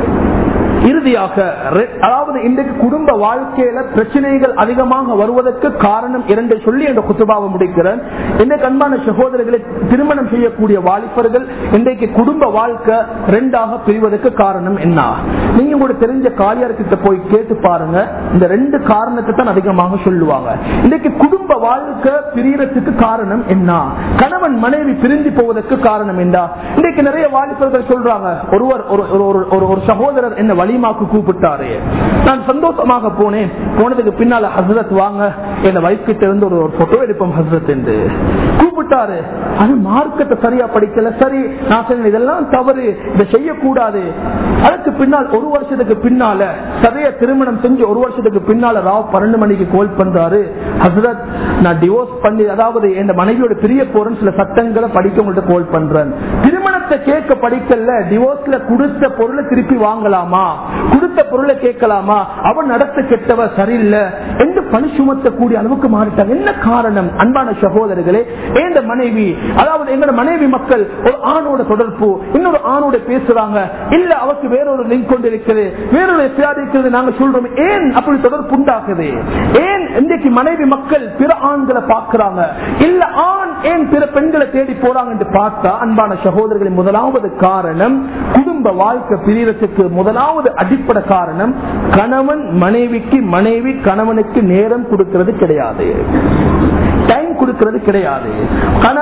இறுதியாக அதாவது இன்றைக்கு குடும்ப வாழ்க்கையில பிரச்சனைகள் அதிகமாக வருவதற்கு காரணம் இரண்டை சொல்லி என்ற குத்துபாவை முடிக்கிறேன் இன்றைக்கு அன்பான சகோதரர்களை திருமணம் செய்யக்கூடிய வாலிபர்கள் இன்றைக்கு குடும்ப வாழ்க்கை ரெண்டாக பிரிவதற்கு காரணம் என்ன நீங்க கூட தெரிஞ்ச காலியார்கிட்ட போய் கேட்டு பாருங்க இந்த ரெண்டு காரணத்தை தான் அதிகமாக சொல்லுவாங்க இன்றைக்கு குடும்ப வாழ்க்கை பிரியறதுக்கு காரணம் என்ன கணவன் மனைவி பிரிஞ்சு போவதற்கு காரணம் என்ன இன்றைக்கு நிறைய வாலிபர்கள் சொல்றாங்க ஒருவர் ஒரு சகோதரர் என்ன வலிமாக்கு கூப்பிட்டாரு நான் சந்தோஷமாக போனேன் போனதுக்கு பின்னால ஹசரத் வாங்க என் வைஃப் கிட்ட இருந்து ஒரு போட்டோ எடுப்போம் ஹசரத் என்று கூப்பிட்டாரு அது மார்க்கத்தை சரியா படிக்கல சரி நான் சொன்னேன் இதெல்லாம் தவறு இதை செய்யக்கூடாது அதுக்கு பின்னால் ஒரு வருஷத்துக்கு பின்னால சரியா திருமணம் செஞ்சு ஒரு வருஷத்துக்கு பின்னால ராவ் பன்னெண்டு மணிக்கு கால் பண்றாரு ஹசரத் நான் டிவோர்ஸ் பண்ணி அதாவது என் மனைவியோட பிரிய போறேன் சில சட்டங்களை படிக்க உங்கள்கிட்ட கால் பண்றேன் திருமணத்தை கேட்க படிக்கல டிவோர்ஸ்ல கொடுத்த பொருளை திருப்பி வாங்கலாமா கொடுத்த பொருளை கேட்கலாமா அவன் நடத்த கெட்டவ சரியில்லை என்று பணி சுமத்தக்கூடிய அளவுக்கு மாறிட்டாங்க என்ன காரணம் அன்பான சகோதரர்களே இந்த மனைவி அதாவது எங்களோட மனைவி மக்கள் ஒரு ஆணோட தொடர்பு இன்னொரு ஆணோட பேசுறாங்க இல்ல அவருக்கு வேறொரு லிங்க் கொண்டு இருக்குது வேறொரு இருக்கிறது நாங்க சொல்றோம் ஏன் அப்படி தொடர்பு உண்டாக்குது ஏன் இன்றைக்கு மனைவி மக்கள் பிற ஆண்களை பார்க்கிறாங்க இல்ல ஆண் ஏன் பிற பெண்களை தேடி போறாங்க என்று பார்த்தா அன்பான சகோதரர்களின் முதலாவது காரணம் குடும்ப வாழ்க்கை பிரியறதுக்கு முதலாவது அடிப்படை காரணம் கணவன் மனைவிக்கு மனைவி கணவனுக்கு நேரம் கொடுக்கிறது கிடையாது டைம் கொடுக்கிறது கிடையாது கணவன்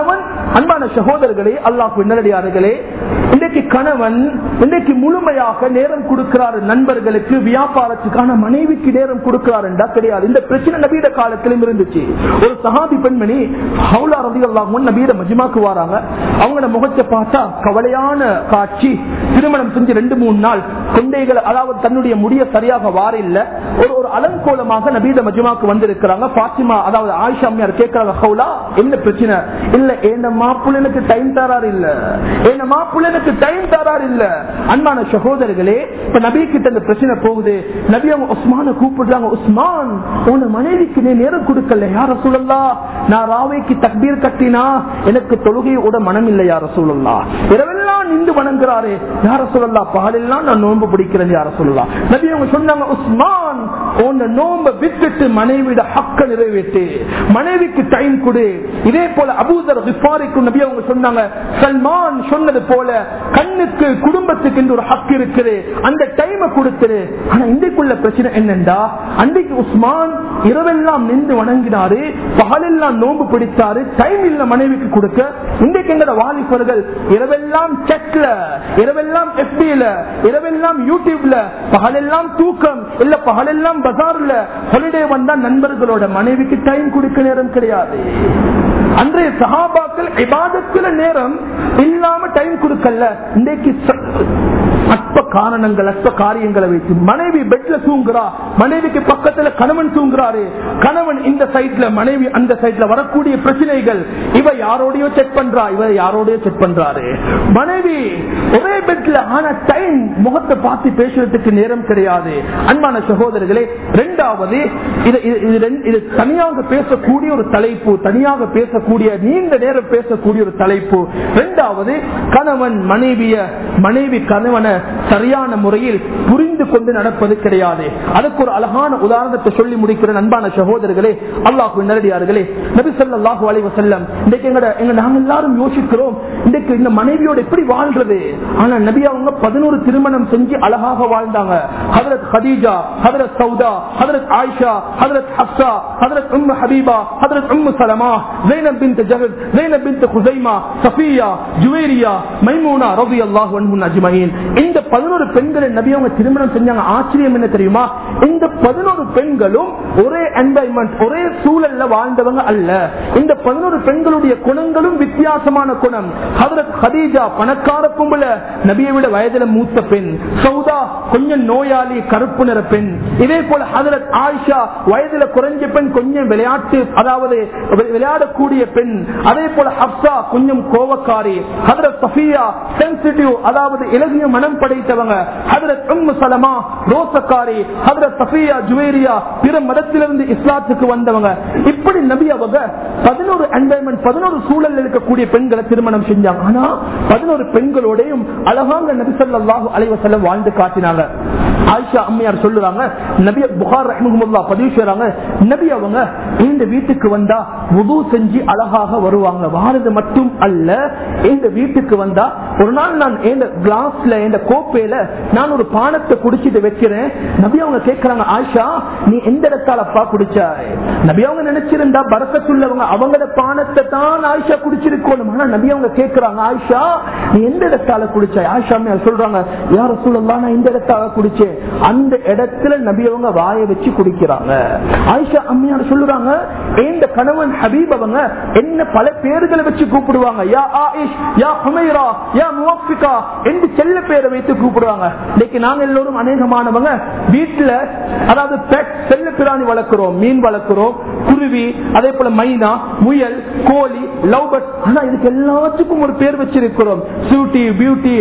அன்பான சகோதரர்களே அல்லாஹ் நல்லடியார்களே இன்றைக்கு கணவன் இன்றைக்கு முழுமையாக நேரம் கொடுக்கிறார் நண்பர்களுக்கு வியாபாரத்துக்கான மனைவிக்கு நேரம் கொடுக்கிறார் என்றா கிடையாது இந்த பிரச்சனை நபீட காலத்திலும் இருந்துச்சு ஒரு சஹாபி பெண்மணி ஹவுலா ரவி அல்லாஹ் நபீட மஜிமாக்கு வராங்க அவங்க முகத்தை பார்த்தா கவலையான காட்சி திருமணம் செஞ்சு ரெண்டு மூணு நாள் கொண்டைகளை அதாவது தன்னுடைய முடிய சரியாக வார இல்ல ஒரு ஒரு அலங்கோலமாக நபீத மஜிமாக்கு வந்திருக்கிறாங்க பாத்திமா அதாவது ஆயிஷா அம்மையார் கேட்கிறாங்க ஹவுலா என்ன பிரச்சனை இல்ல என்ன மாப்பிள்ளனுக்கு டைம் தராரு இல்ல என்ன மாப்பிள்ளனுக்கு டைம் தராரு இல்ல அன்பான சகோதரர்களே இப்ப நபி கிட்ட இந்த பிரச்சனை போகுது நபி அவங்க உஸ்மான கூப்பிடுறாங்க உஸ்மான் உன மனைவிக்கு நீ நேரம் கொடுக்கல யார சொல்லலாம் நான் ராவைக்கு தக்பீர் கட்டினா எனக்கு தொழுகையோட மனம் இல்லை யார சொல்லலாம் இரவெல்லாம் நின்று வணங்குறாரு யார சொல்லலாம் பகலெல்லாம் நான் நோன்பு பிடிக்கிறேன் யார சொல்லலாம் நபி அவங்க சொன்னாங்க உஸ்மான் உன்னை நோம்ப விட்டுட்டு மனைவிட ஹக்க நிறைவேற்று மனைவிக்கு டைம் கொடு இதே போல அபூதர் விபாரிக்கும் நபி அவங்க சொன்னாங்க சல்மான் சொன்னது போல கண்ணுக்கு குடும்பத்துக்கு என்று ஒரு ஹக் இருக்குது அந்த டைமை கொடுத்துரு ஆனா இன்றைக்குள்ள பிரச்சனை என்னண்டா அன்றைக்கு உஸ்மான் இரவெல்லாம் நின்று வணங்கினாரு பகலெல்லாம் நோன்பு பிடித்தாரு டைம் இல்ல மனைவிக்கு கொடுக்க இன்றைக்கு எங்கட வாலிபர்கள் இரவெல்லாம் செக்ல இரவெல்லாம் எஃபில இரவெல்லாம் யூடியூப்ல பகலெல்லாம் தூக்கம் இல்ல பகலெல்லாம் பஜார்ல ஹாலிடே வந்தா நண்பர்களோட மனைவிக்கு டைம் கொடுக்க நேரம் கிடையாது அன்றைய சகாபாக்கள் இபாதத்துல நேரம் இல்லாம டைம் கொடுக்கல இன்றைக்கு அற்ப காரணங்கள் அற்ப காரியங்களை வைத்து மனைவி பெட்ல தூங்குறா மனைவிக்கு பக்கத்துல கணவன் தூங்குறாரு கணவன் இந்த சைட்ல மனைவி அந்த சைட்ல வரக்கூடிய பிரச்சனைகள் இவ யாரோடய செக் பண்றா இவ யாரோடய செக் பண்றாரு மனைவி ஒரே பெட்ல ஆன டைம் முகத்தை பார்த்து பேசுறதுக்கு நேரம் கிடையாது அன்பான சகோதரர்களே ரெண்டாவது இது இது- இது ரெண்டு- இது தனியாக பேசக்கூடிய ஒரு தலைப்பு தனியாக பேசக்கூடிய நீண்ட நேரம் பேசக்கூடிய ஒரு தலைப்பு ரெண்டாவது கணவன் மனைவிய மனைவி கணவனை சரியான முறையில் புரிந்து கொண்டு நடப்பது கிடையாது அதுக்கு ஒரு அழகான உதாரணத்தை சொல்லி முடிக்கிற அன்பான சகோதரர்களே அல்லாஹு நேரடியார்களே நபி ஸல்லல்லாஹு அலைஹி வஸல்லம் இன்னைக்கு எங்கட எங்க நாங்க எல்லாரும் யோசிக்கிறோம் இன்னைக்கு இந்த மனைவியோட எப்படி வாழ்றது ஆனா நபி அவங்க பதினோரு திருமணம் செஞ்சு அழகாக வாழ்ந்தாங்க ஹதரத் ஹதீஜா ஹதரத் சௌதா ஹதரத் ஆயிஷா ஹதரத் ஹப்சா ஹதரத் உம்மு ஹபீபா ஹதரத் உம்மு சலமா ஜைனப் பின்த் ஜஹத் ஜைனப் பின்த் குசைமா சஃபியா ஜுவேரியா மைமூனா ரலியல்லாஹு அன்ஹுன் அஜ்மஈன் இந்த 11 பெண்களை நபி அவங்க திருமணம் செஞ்சாங்க ஆச்சரியம் என்ன தெரியுமா இந்த 11 பெண்களும் ஒரே என்வாயன்மெண்ட் ஒரே சூழல்ல வாழ்ந்தவங்க அல்ல இந்த 11 பெண்களுடைய குணங்களும் வித்தியாசமான குணம் ஹதரத் ஹதீஜா பணக்கார பொம்பள நபியை விட வயதுல மூத்த பெண் சௌதா கொஞ்சம் நோயாளி கருப்பு நிற பெண் இதே போல ஹதரத் ஆயிஷா வயதுல குறைஞ்ச பெண் கொஞ்சம் விளையாட்டு அதாவது வி- விளையாடக்கூடிய பெண் அதே போல ஹப்சா கொஞ்சம் கோவக்காரி ஹதரத் சஃபியா சென்சிட்டிவ் அதாவது இலகிய மனம் படைத்தவங்க ஹதரத் உம்மு சலமா ரோசக்காரி ஹதரத் சஃபியா ஜுவேரியா பிற மதத்திலிருந்து இஸ்லாத்துக்கு வந்தவங்க இப்படி நபி அவங்க பதினோரு என்வாயன்மெண்ட் பதினோரு சூழல் இருக்கக்கூடிய பெண்களை திருமணம் செஞ்சாங்க ஆனா பதினோரு பெண்களோடையும் அழகாக நபி ஸல்லல்லாஹு அலைஹி வஸல்லம் வாழ்ந்து காட்டினாங்க ஆயிஷா அம்மையார் சொல்லுறாங்க நபி புகார் ரஹ்மஹுல்லாஹ் பதிவு செய்றாங்க நபி அவங்க இந்த வீட்டுக்கு வந்தா வுது செஞ்சு அழகாக வருவாங்க வாரது மட்டும் அல்ல இந்த வீட்டுக்கு வந்தா ஒரு நாள் நான் இந்த கிளாஸ்ல இந்த கோப்பையில நான் ஒரு பானத்தை குடிச்சிட்டு வைக்கிறேன் நபி அவங்க கேட்கறாங்க ஆயிஷா நீ எந்த இடத்தாலப்பா குடிச்சாய் நபி அவங்க நினைச்சிருந்தா பறக்கத்துள்ளவங்க அவங்களோட பானத்தை தான் ஆயிஷா குடிச்சிருக்கணும் ஆனா நபி அவங்க கேட்கறாங்க ஆயிஷா நீ எந்த இடத்தால குடிச்சாய் ஆயிஷா அம்மையார் சொல்றாங்க யார சொல்லலாம் நான் இந்த இடத்தால குடிச்சேன் அந்த இடத்துல நபி அவங்க வாயை வச்சு குடிக்கிறாங்க ஆயிஷா அம்மையார் சொல்லுறாங்க இந்த கணவன் ஹபீப் அவங்க என்ன பல பேர்களை வச்சு கூப்பிடுவாங்க யா ஆயிஷ் யா ஹுமைரா யா முவஃபிகா என்று செல்ல பேரை வைத்து கூப்பிடுவாங்க இன்னைக்கு நாங்க எல்லோரும் அநேகமானவங்க வீட்டுல அதாவது pet, செல்ல பிராணி வளர்க்கிறோம் மீன் வளர்க்கிறோம் குருவி அதே போல மைனா முயல் கோழி லவ் பட் ஆனா இதுக்கு எல்லாத்துக்கும் ஒரு பேர் வச்சிருக்கிறோம் சூட்டி பியூட்டி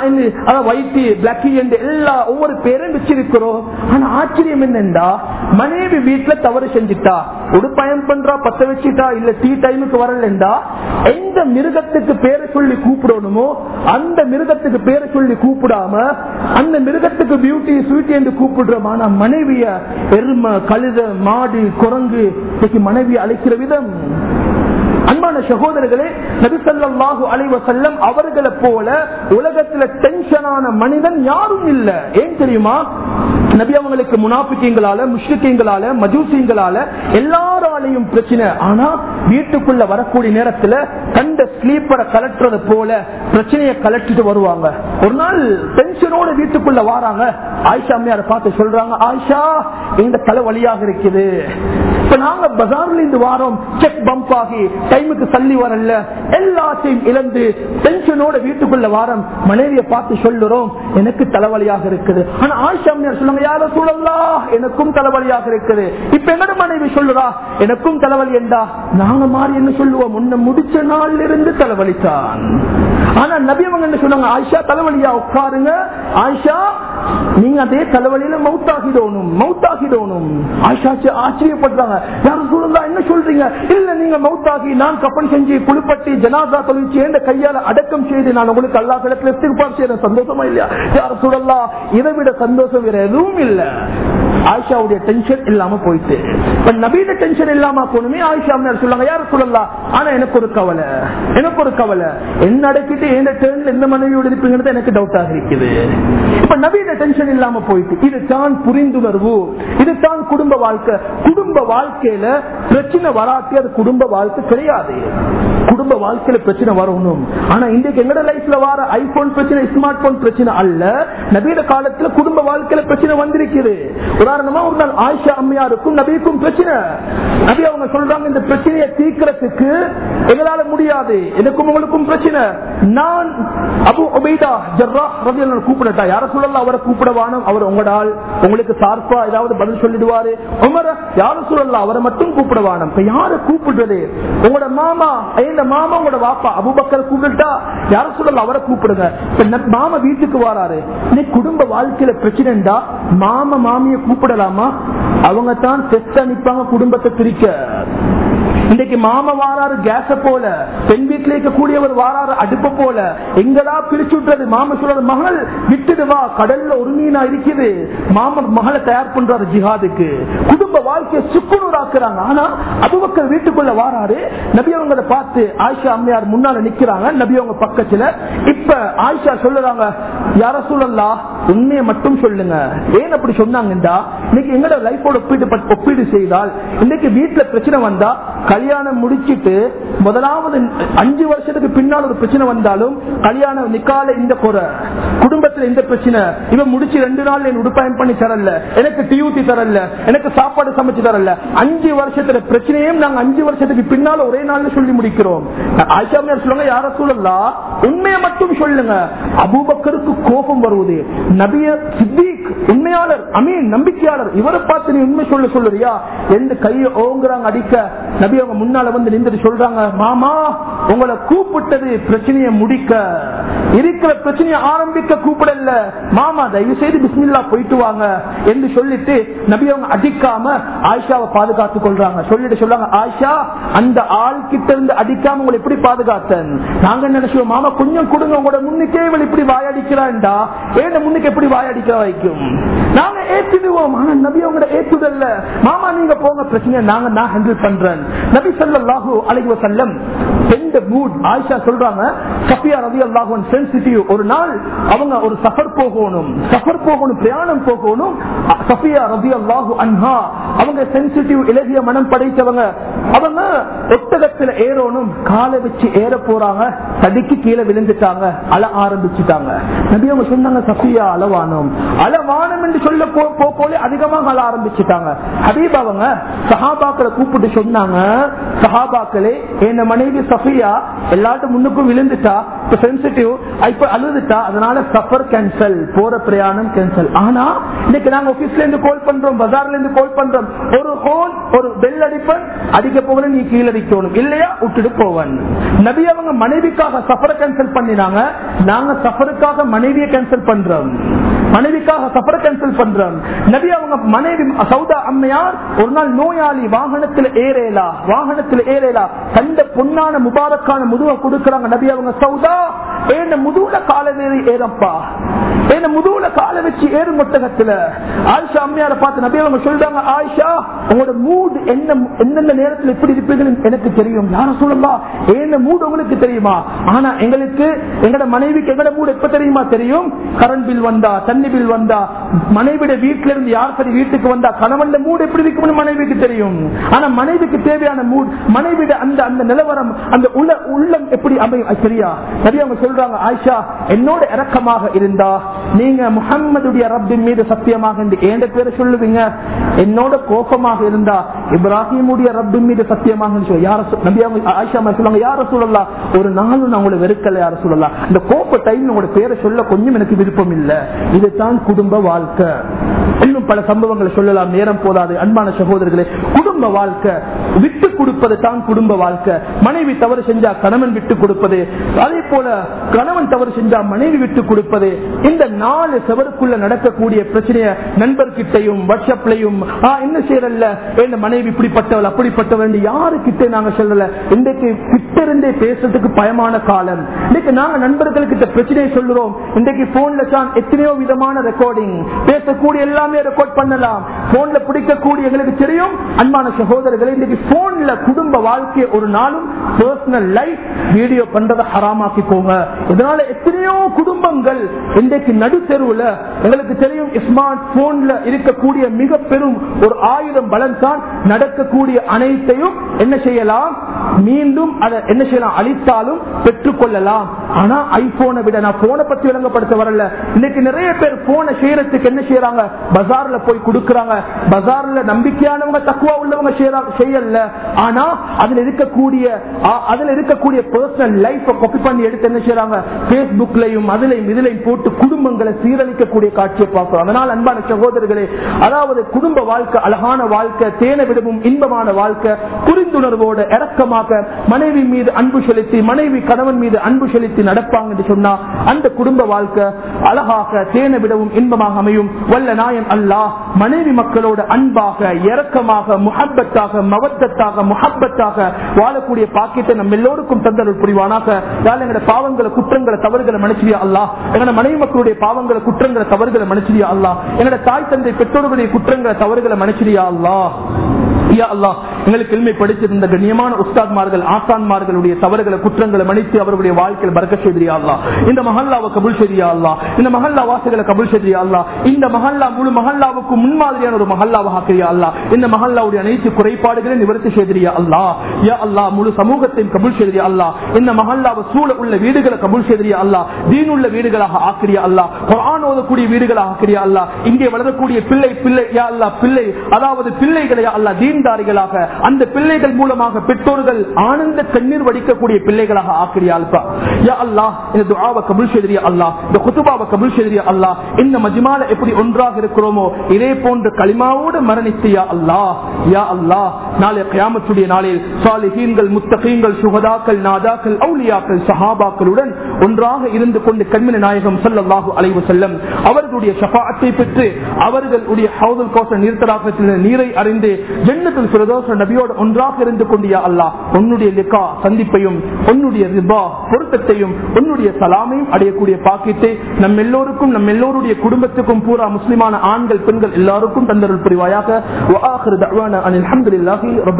ஒயிட்டி பிளாக்கி என்று எல்லா ஒவ்வொரு பேரும் வச்சிருக்கிறோம் ஆனா ஆச்சரியம் என்னண்டா மனைவி வீட்டுல தவறு செஞ்சுட்டா உடுப்பயம் பண்றா பத்த வச்சுட்டா இல்ல டீ டைமுக்கு வரலண்டா எந்த மிருகத்துக்கு பேரை சொல்லி கூப்பிடணுமோ அந்த மிருகத்துக்கு பேரை சொல்லி கூப்பிடாம அந்த மிருகத்துக்கு பியூட்டி ஸ்வீட்டி என்று கூப்பிடுறோம் ஆனா மனைவிய எருமை கழுத மாடு குரங்கு இன்னைக்கு மனைவி அழைக்கிற விதம் அன்பான சகோதரர்களே நபிசல்லாஹு அலைவசல்லம் அவர்களை போல உலகத்துல டென்ஷனான மனிதன் யாரும் இல்ல ஏன் தெரியுமா நபி அவங்களுக்கு முனாபிக்கங்களால முஷ்ரிக்கங்களால மஜூசிங்களால எல்லாராலையும் பிரச்சனை ஆனா வீட்டுக்குள்ள வரக்கூடிய நேரத்துல கண்ட ஸ்லீப்பரை கலட்டுறது போல பிரச்சனையை கலட்டிட்டு வருவாங்க ஒரு நாள் டென்ஷனோட வீட்டுக்குள்ள வராங்க ஆயிஷா அம்மையார பார்த்து சொல்றாங்க ஆயிஷா இந்த தலை வழியாக இருக்குது இப்ப நாங்க பஜார்ல இருந்து வாரோம் செக் பம்ப் ஆகி டைமுக்கு தள்ளி வரல எல்லாத்தையும் இழந்து டென்ஷனோட வீட்டுக்குள்ள வாரம் மனைவியை பார்த்து சொல்லுறோம் எனக்கு தலைவலியாக இருக்குது ஆனா ஆயிஷா அம்மையார் சொல்லுங்க யார சூழல்லா எனக்கும் தலைவலியாக இருக்குது இப்ப என்னோட மனைவி சொல்லுறா எனக்கும் தலைவலி என்றா நாங்க மாறி என்ன சொல்லுவோம் முன்ன முடிச்ச நாள்ல இருந்து தலைவலித்தான் ஆனா நபி அவங்க என்ன சொன்னாங்க ஆயிஷா தலைவலியா உட்காருங்க ஆயிஷா நீங்க அதே தலைவலியில மவுத்தாகிடணும் மவுத்தாகிடணும் ஆயிஷா ஆச்சரியப்படுறாங்க யாரும் சொல்லுங்க என்ன சொல்றீங்க இல்ல நீங்க மவுத்தாகி நான் கப்பன் செஞ்சு குளிப்பட்டி ஜனாதா தொழிற்சி என்ற கையால அடக்கம் செய்து நான் உங்களுக்கு அல்லா கிடத்துல எதிர்பார்ப்பு செய்யறேன் சந்தோஷமா இல்லையா யாரும் சொல்லலாம் இதை விட சந்தோஷம் வேற எதுவும் இல்ல ஆயிஷாவுடைய டென்ஷன் இல்லாம போயிட்டு நபீட டென்ஷன் இல்லாம போகணுமே ஆயிஷா சொல்லுவாங்க யாரும் சொல்லலாம் ஆனா எனக்கு ஒரு கவலை எனக்கு ஒரு கவலை என்ன அடக்கிட்டு எந்த டேர்ன்ல எந்த மனைவியோட இருப்பீங்கிறது எனக்கு டவுட்டாக இருக்குது இப்ப நவீன டென்ஷன் இல்லாம போயிட்டு இதுதான் புரிந்துணர்வு இதுதான் குடும்ப வாழ்க்கை குடும்ப வாழ்க்கையில பிரச்சனை வராட்டி அது குடும்ப வாழ்க்கை கிடையாது குடும்ப வாழ்க்கையில பிரச்சனை வரணும் ஆனா இன்றைக்கு எங்கட லைஃப்ல வர ஐபோன் பிரச்சனை ஸ்மார்ட் போன் பிரச்சனை அல்ல நவீன காலத்துல குடும்ப வாழ்க்கையில பிரச்சனை வந்திருக்குது உதாரணமா ஒரு நாள் ஆயிஷா அம்மையாருக்கும் நபிக்கும் பிரச்சனை நபி அவங்க சொல்றாங்க இந்த பிரச்சனையை தீர்க்கறதுக்கு எங்களால முடியாது எனக்கும் உங்களுக்கும் பிரச்சனை நான் அபு உபைதா ஜர்ரா ரவி கூப்பிடட்டா யார சொல்லலாம் அவரை கூப்பிடவானும் அவர் உங்களால் உங்களுக்கு சார்பா ஏதாவது பதில் சொல்லிடுவாரு உமர யார சொல்லலாம் அவரை மட்டும் கூப்பிடவானும் இப்ப யார கூப்பிடுறது உங்களோட மாமா இந்த மாமா உங்களோட வாப்பா அபுபக்கர் கூப்பிட்டா யார சொல்லலாம் அவரை கூப்பிடுங்க இப்ப மாமா வீட்டுக்கு வராரு நீ குடும்ப வாழ்க்கையில பிரச்சனைடா மாமா மாமிய கூப்பிடலாமா அவங்க தான் செத்த நிப்பாங்க குடும்பத்தை பிரிக்க இன்னைக்கு மாமா வாராரு கேஸ போல பெண் வீட்டுல இருக்கக்கூடியவர் வாராரு அடுப்ப போல எங்கடா பிரிச்சு விட்டுறது மாமா சொல்றது மகள் விட்டுடு வா கடல்ல ஒரு மீனா இருக்குது மாமா மகளை தயார் பண்றாரு ஜிஹாதுக்கு குடும்ப வாழ்க்கையை சுக்குநூறாக்குறாங்க ஆனா அபுபக்கர் வீட்டுக்குள்ள வாராரு நபி அவங்களை பார்த்து ஆயிஷா அம்மையார் முன்னால நிக்கிறாங்க நபி அவங்க பக்கத்துல இப்ப ஆயிஷா சொல்லுறாங்க யார சொல்லலா உண்மையை மட்டும் சொல்லுங்க ஏன் அப்படி சொன்னாங்கடா இன்னைக்கு எங்கட லைஃபோட ஒப்பீடு ஒப்பீடு செய்தால் இன்னைக்கு வீட்டுல பிரச்சனை வந்தா கல்யாணம் முடிச்சிட்டு முதலாவது அஞ்சு வருஷத்துக்கு பின்னால் ஒரு பிரச்சனை வந்தாலும் கல்யாணம் நிக்கால இந்த குறை குடும்பத்துல இந்த பிரச்சனை இவன் முடிச்சு ரெண்டு நாள் என் உடுப்பாயம் பண்ணி தரல எனக்கு டீ ஊத்தி தரல எனக்கு சாப்பாடு சமைச்சு தரல அஞ்சு வருஷத்துல பிரச்சனையும் நாங்க அஞ்சு வருஷத்துக்கு பின்னால ஒரே நாள்ல சொல்லி முடிக்கிறோம் ஆயிஷாமியார் சொல்லுங்க யார சொல்லலாம் உண்மையை மட்டும் சொல்லுங்க அபூபக்கருக்கு கோபம் வருவது நபிய சித்திக் உண்மையாளர் அமீன் நம்பிக்கையாளர் இவரை பார்த்து நீ உண்மை சொல்ல சொல்லுறியா ரெண்டு கையை ஓங்குறாங்க அடிக்க நபி அவங்க முன்னால வந்து நின்று சொல்றாங்க மாமா உங்களை கூப்பிட்டது பிரச்சனையை முடிக்க இருக்கிற பிரச்சனையை ஆரம்பிக்க கூப்பிடல மாமா தயவு செய்து பிஸ்மில்லா போயிட்டு வாங்க என்று சொல்லிட்டு நபி அவங்க அடிக்காம ஆயிஷாவை பாதுகாத்துக் கொள்றாங்க சொல்லிட்டு சொல்றாங்க ஆயிஷா அந்த ஆள் கிட்ட இருந்து அடிக்காம உங்களை எப்படி பாதுகாத்தன் நாங்க நினைச்சோம் மாமா கொஞ்சம் கொடுங்க உங்களோட முன்னுக்கே இவள் இப்படி வாயடிக்கிறான்டா ஏன் முன்னுக்கு எப்படி வாயடிக்க வைக்கும் நாங்க ஏத்துடுவோம் ஆனா நபி அவங்களோட ஏத்துதல்ல மாமா நீங்க போங்க பிரச்சனையை நாங்க நான் ஹேண்டில் பண்றேன் நபி சல்லாஹூ அலைவ செல்லம் ரெண்டு மூட் ஆயிஷா சொல்றாங்க சஃபியா ரவி அல்லாஹன் சென்சிட்டிவ் ஒரு நாள் அவங்க ஒரு சஃபர் போகணும் சஃபர் போகணும் பிரயாணம் போகணும் சஃபியா ரவி அல்லாஹு அன்ஹா அவங்க சென்சிட்டிவ் இலகிய மனம் படைத்தவங்க அவங்க ஒட்டகத்துல ஏறணும் காலை வச்சு ஏற போறாங்க தடிக்கு கீழே விழுந்துட்டாங்க அழ ஆரம்பிச்சுட்டாங்க நபி அவங்க சொன்னாங்க சஃபியா அளவானம் அளவானம் என்று சொல்ல போ போல அதிகமாக அழ ஆரம்பிச்சுட்டாங்க ஹபீப் அவங்க சஹாபாக்களை கூப்பிட்டு சொன்னாங்க சஹாபாக்களே என் மனைவி சஃபியா எல்லாட்டும் முன்னுக்கும் விழுந்துட்டா இப்ப சென்சிட்டிவ் இப்ப அழுதுட்டா அதனால சஃபர் கேன்சல் போற பிரயாணம் கேன்சல் ஆனா இன்னைக்கு நாங்க ஆபீஸ்ல இருந்து கால் பண்றோம் பஜார்ல இருந்து கால் பண்றோம் ஒரு ஹோல் ஒரு பெல் அடிப்பன் அடிக்க போகல நீ கீழடிக்கணும் இல்லையா விட்டுட்டு போவன் நபி அவங்க மனைவிக்காக சஃபரை கேன்சல் பண்ணினாங்க நாங்க சஃபருக்காக மனைவியை கேன்சல் பண்றோம் மனைவிக்காக சஃபரை கேன்சல் பண்றோம் நபி அவங்க மனைவி சௌதா அம்மையார் ஒரு நாள் நோயாளி வாகனத்தில் ஏறேலா வாகனத்தில் ஏறேலா கண்ட பொன்னான முபாரக்கான முதுவை கொடுக்கறாங்க நபி அவங்க சௌதா என்ன முதுகுல கால வேறு ஏறப்பா என்ன முதுகுல கால வச்சு ஏறும் ஒட்டகத்துல ஆயிஷா அம்மையார பார்த்து நபி அவங்க சொல்றாங்க ஆயிஷா உங்களோட மூடு என்ன எந்தெந்த நேரத்தில் எப்படி இருப்பீர்கள் எனக்கு தெரியும் யார சொல்லலாம் என்ன மூடு உங்களுக்கு தெரியுமா ஆனா எங்களுக்கு எங்கட மனைவிக்கு எங்கட மூடு எப்ப தெரியுமா தெரியும் கரண்ட் பில் வந்தா தண்ணி பில் வந்தா மனைவிட வீட்டுல இருந்து யார் சரி வீட்டுக்கு வந்தா கணவன் மூடு எப்படி இருக்கும்னு மனைவிக்கு தெரியும் ஆனா மனைவிக்கு தேவையான மூட் மனைவிட அந்த அந்த நிலவரம் அந்த உள்ள உள்ளம் எப்படி அமையும் அது சரியா நபி அவங்க சொல்றாங்க ஆயிஷா என்னோட இறக்கமாக இருந்தா நீங்க முகம்மதுடைய ரப்பின் மீது சத்தியமாக என்று ஏண்ட பேரை சொல்லுவீங்க என்னோட கோபமாக இருந்தா இப்ராஹிமுடைய ரப்பின் மீது சத்தியமாக என்று சொல்லு. யார சொல்- நபி அவங்க ஆயிஷா அம்மா சொல்லுவாங்க யார சொல்லலாம் ஒரு நாளும் நான் உங்களை வெறுக்கல யார சொல்லலாம் இந்த கோப டைம் உங்களோட பேரை சொல்ல கொஞ்சம் எனக்கு விருப்பம் இல்ல இதுதான் குடும்ப வாழ்க்கை இன்னும் பல சம்பவங்களை சொல்லலாம் நேரம் போதாது அன்பான சகோதரர்களே குடும்ப வாழ்க்கை விட்டு கொடுப்பது தான் குடும்ப வாழ்க்கை மனைவி தவறு செஞ்சா கணவன் விட்டு கொடுப்பது அதே போல கணவன் தவறு செஞ்சா மனைவி விட்டு கொடுப்பது இந்த நாலு செவருக்குள்ள நடக்கக்கூடிய பிரச்சனைய நண்பர்கிட்டையும் வாட்ஸ்அப்லையும் "ஆ, என்ன செய்யறல்ல என்ன மனைவி இப்படிப்பட்டவள் அப்படிப்பட்டவள் யாருக்கிட்ட நாங்க சொல்லல இன்றைக்கு கிட்ட இருந்தே பேசுறதுக்கு பயமான காலம் இன்னைக்கு நாங்க நண்பர்கள் கிட்ட பிரச்சனையை சொல்லுறோம் இன்றைக்கு போன்ல தான் எத்தனையோ விதமான ரெக்கார்டிங் பேசக்கூடிய எல்லாமே ரெக்கார்ட் பண்ணலாம் போன்ல பிடிக்கக்கூடிய எங்களுக்கு தெரியும் அன்பான சகோதரர்களை இன்னைக்கு போன்ல குடும்ப வாழ்க்கையை ஒரு நாளும் பர்சனல் லைஃப் வீடியோ பண்றதை ஹராமாக்கிக்கோங்க இதனால எத்தனையோ குடும்பங்கள் இன்றைக்கு நடு தெருவுல எங்களுக்கு தெரியும் ஸ்மார்ட் போன்ல இருக்கக்கூடிய மிக பெரும் ஒரு ஆயுதம் பலன் தான் நடக்கக்கூடிய அனைத்தையும் என்ன செய்யலாம் மீண்டும் அதை என்ன செய்யலாம் அழித்தாலும் பெற்றுக்கொள்ளலாம் ஆனா ஐபோனை விட நான் போனை பத்தி விளங்கப்படுத்த வரல இன்னைக்கு நிறைய பேர் போனை செய்யறதுக்கு என்ன செய்யறாங்க பஜார்ல போய் கொடுக்கறாங்க பஜார்ல நம்பிக்கையானவங்க தக்குவா உள்ளவங்க செய்யறாங்க செய்யல ஆனா அதுல இருக்கக்கூடிய ஆ, அதுல இருக்கக்கூடிய பர்சனல் லைஃப் காப்பி பண்ணி எடுத்து என்ன செய்யறாங்க பேஸ்புக்லயும் அதுலயும் இதுலயும் போட்டு குடும்பங்களை சீரழிக்கக்கூடிய காட்சியை பார்க்கிறோம் அதனால் அன்பான சகோதரர்களே அதாவது குடும்ப வாழ்க்கை அழகான வாழ்க்கை தேனை விடவும் இன்பமான வாழ்க்கை புரிந்துணர்வோடு இறக்கமாக மனைவி மீது அன்பு செலுத்தி மனைவி கணவன் மீது அன்பு செலுத்தி நடப்பாங்க என்று சொன்னா அந்த குடும்ப வாழ்க்கை அழகாக தேனை விடவும் இன்பமாக அமையும் வல்ல நாயன் அல்லாஹ் மனைவி மக்களோட அன்பாக இரக்கமாக முஹப்பத்தாக மவத்தத்தாக முஹப்பத்தாக வாழக்கூடிய பாக்கியத்தை நம்ம எல்லோருக்கும் தந்தருள் புரிவானாக யாழ் எங்களோட பாவங்களை குற்றங்களை தவறுகளை மன்னிச்சியா அல்லாஹ் எங்களோட மனைவி மக்களுடைய பாவங்களை குற்றங்களை தவறுகளை மன்னிச்சியா அல்லாஹ் எங்களோட தாய் தந்தை பெற்றோர்களுடைய குற்றங்களை தவறுகளை மன்னிச்சியா அல்லாஹ் யா அல்லாஹ் எங்களுக்கு எளிமை படித்திருந்த கண்ணியமான உஸ்தாத்மார்கள் ஆசான்மார்களுடைய தவறுகளை குற்றங்களை மன்னித்து அவர்களுடைய வாழ்க்கையில் பறக்க செய்தியா அல்லா இந்த மஹல்லாவை கபுல் செய்தியா அல்லா இந்த மஹல்லா வாசிகளை கபுல் செய்தியா அல்லா இந்த மஹல்லா முழு மஹல்லாவுக்கு முன்மாதிரியான ஒரு மஹல்லாவாக ஆக்கிறியா அல்லா இந்த மஹல்லாவுடைய அனைத்து குறைபாடுகளை நிவர்த்தி செய்தியா அல்லா யா அல்லா முழு சமூகத்தையும் கபுல் செய்தியா அல்லா இந்த மஹல்லாவை சூழ உள்ள வீடுகளை கபுல் செய்தியா அல்லா தீனுள்ள வீடுகளாக ஆக்கிரியா அல்லா குரான் ஓதக்கூடிய வீடுகளாக ஆக்கிரியா அல்லா இங்கே வளரக்கூடிய பிள்ளை பிள்ளை யா அல்லா பிள்ளை அதாவது பிள்ளைகளை யா அல்லா தீன்தாரிகளாக அந்த பிள்ளைகள் மூலமாக பெற்றோர்கள் ஆனந்த கண்ணீர் வடிக்கக்கூடிய பிள்ளைகளாக ஆக்கிரியா அல்பா யா அல்லா இந்த துஆவை கபுல் செய்தியா அல்லா இந்த குத்துபாவை கபுல் செய்தியா அல்லா இந்த மஜ்மால எப்படி ஒன்றாக இருக்கிறோமோ இதே போன்ற களிமாவோடு மரணித்தியா அல்லா யா அல்லா நாளை கியாமத்துடைய நாளில் சாலிஹீன்கள் முத்தகீன்கள் சுகதாக்கள் நாதாக்கள் அவுலியாக்கள் சஹாபாக்களுடன் ஒன்றாக இருந்து கொண்டு கண்மணி நாயகம் ஸல்லல்லாஹு அலைஹி வஸல்லம் அவர்களுடைய ஷஃபாஅத்தை பெற்று அவர்களுடைய ஹவுதுல் கௌசர் நீர்த்தடாகத்தில் நீரை அறிந்து ஜன்னத்துல் ஃபிரதௌஸ் நபியோடு ஒன்றாக இருந்து கொண்டியா அல்லாஹ் உன்னுடைய லிகா சந்திப்பையும் உன்னுடைய ரிபா பொருத்தத்தையும் உன்னுடைய சலாமையும் அடையக்கூடிய பாக்கியத்தை நம் எல்லோருக்கும் நம் எல்லோருடைய குடும்பத்துக்கும் பூரா முஸ்லிமான ஆண்கள் பெண்கள் எல்லாருக்கும் தந்தருள் புரிவாயாக وآخر دعوانا أن الحمد لله رب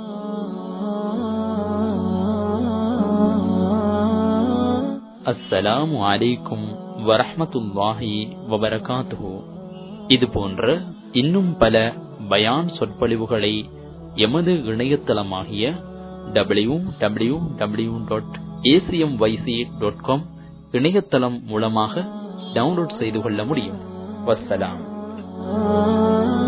அஸ்ஸலாமு அலைக்கும் வரஹ்மத்துல்லாஹி வபரகாத்துஹு இது போன்ற இன்னும் பல பயான் சொற்பொழிவுகளை எமது இணையதளமாகிய W W W dot ACM YC dot com இணையதளம் மூலமாக டவுன்லோட் செய்து கொள்ள முடியும் வஸ்ஸலாம்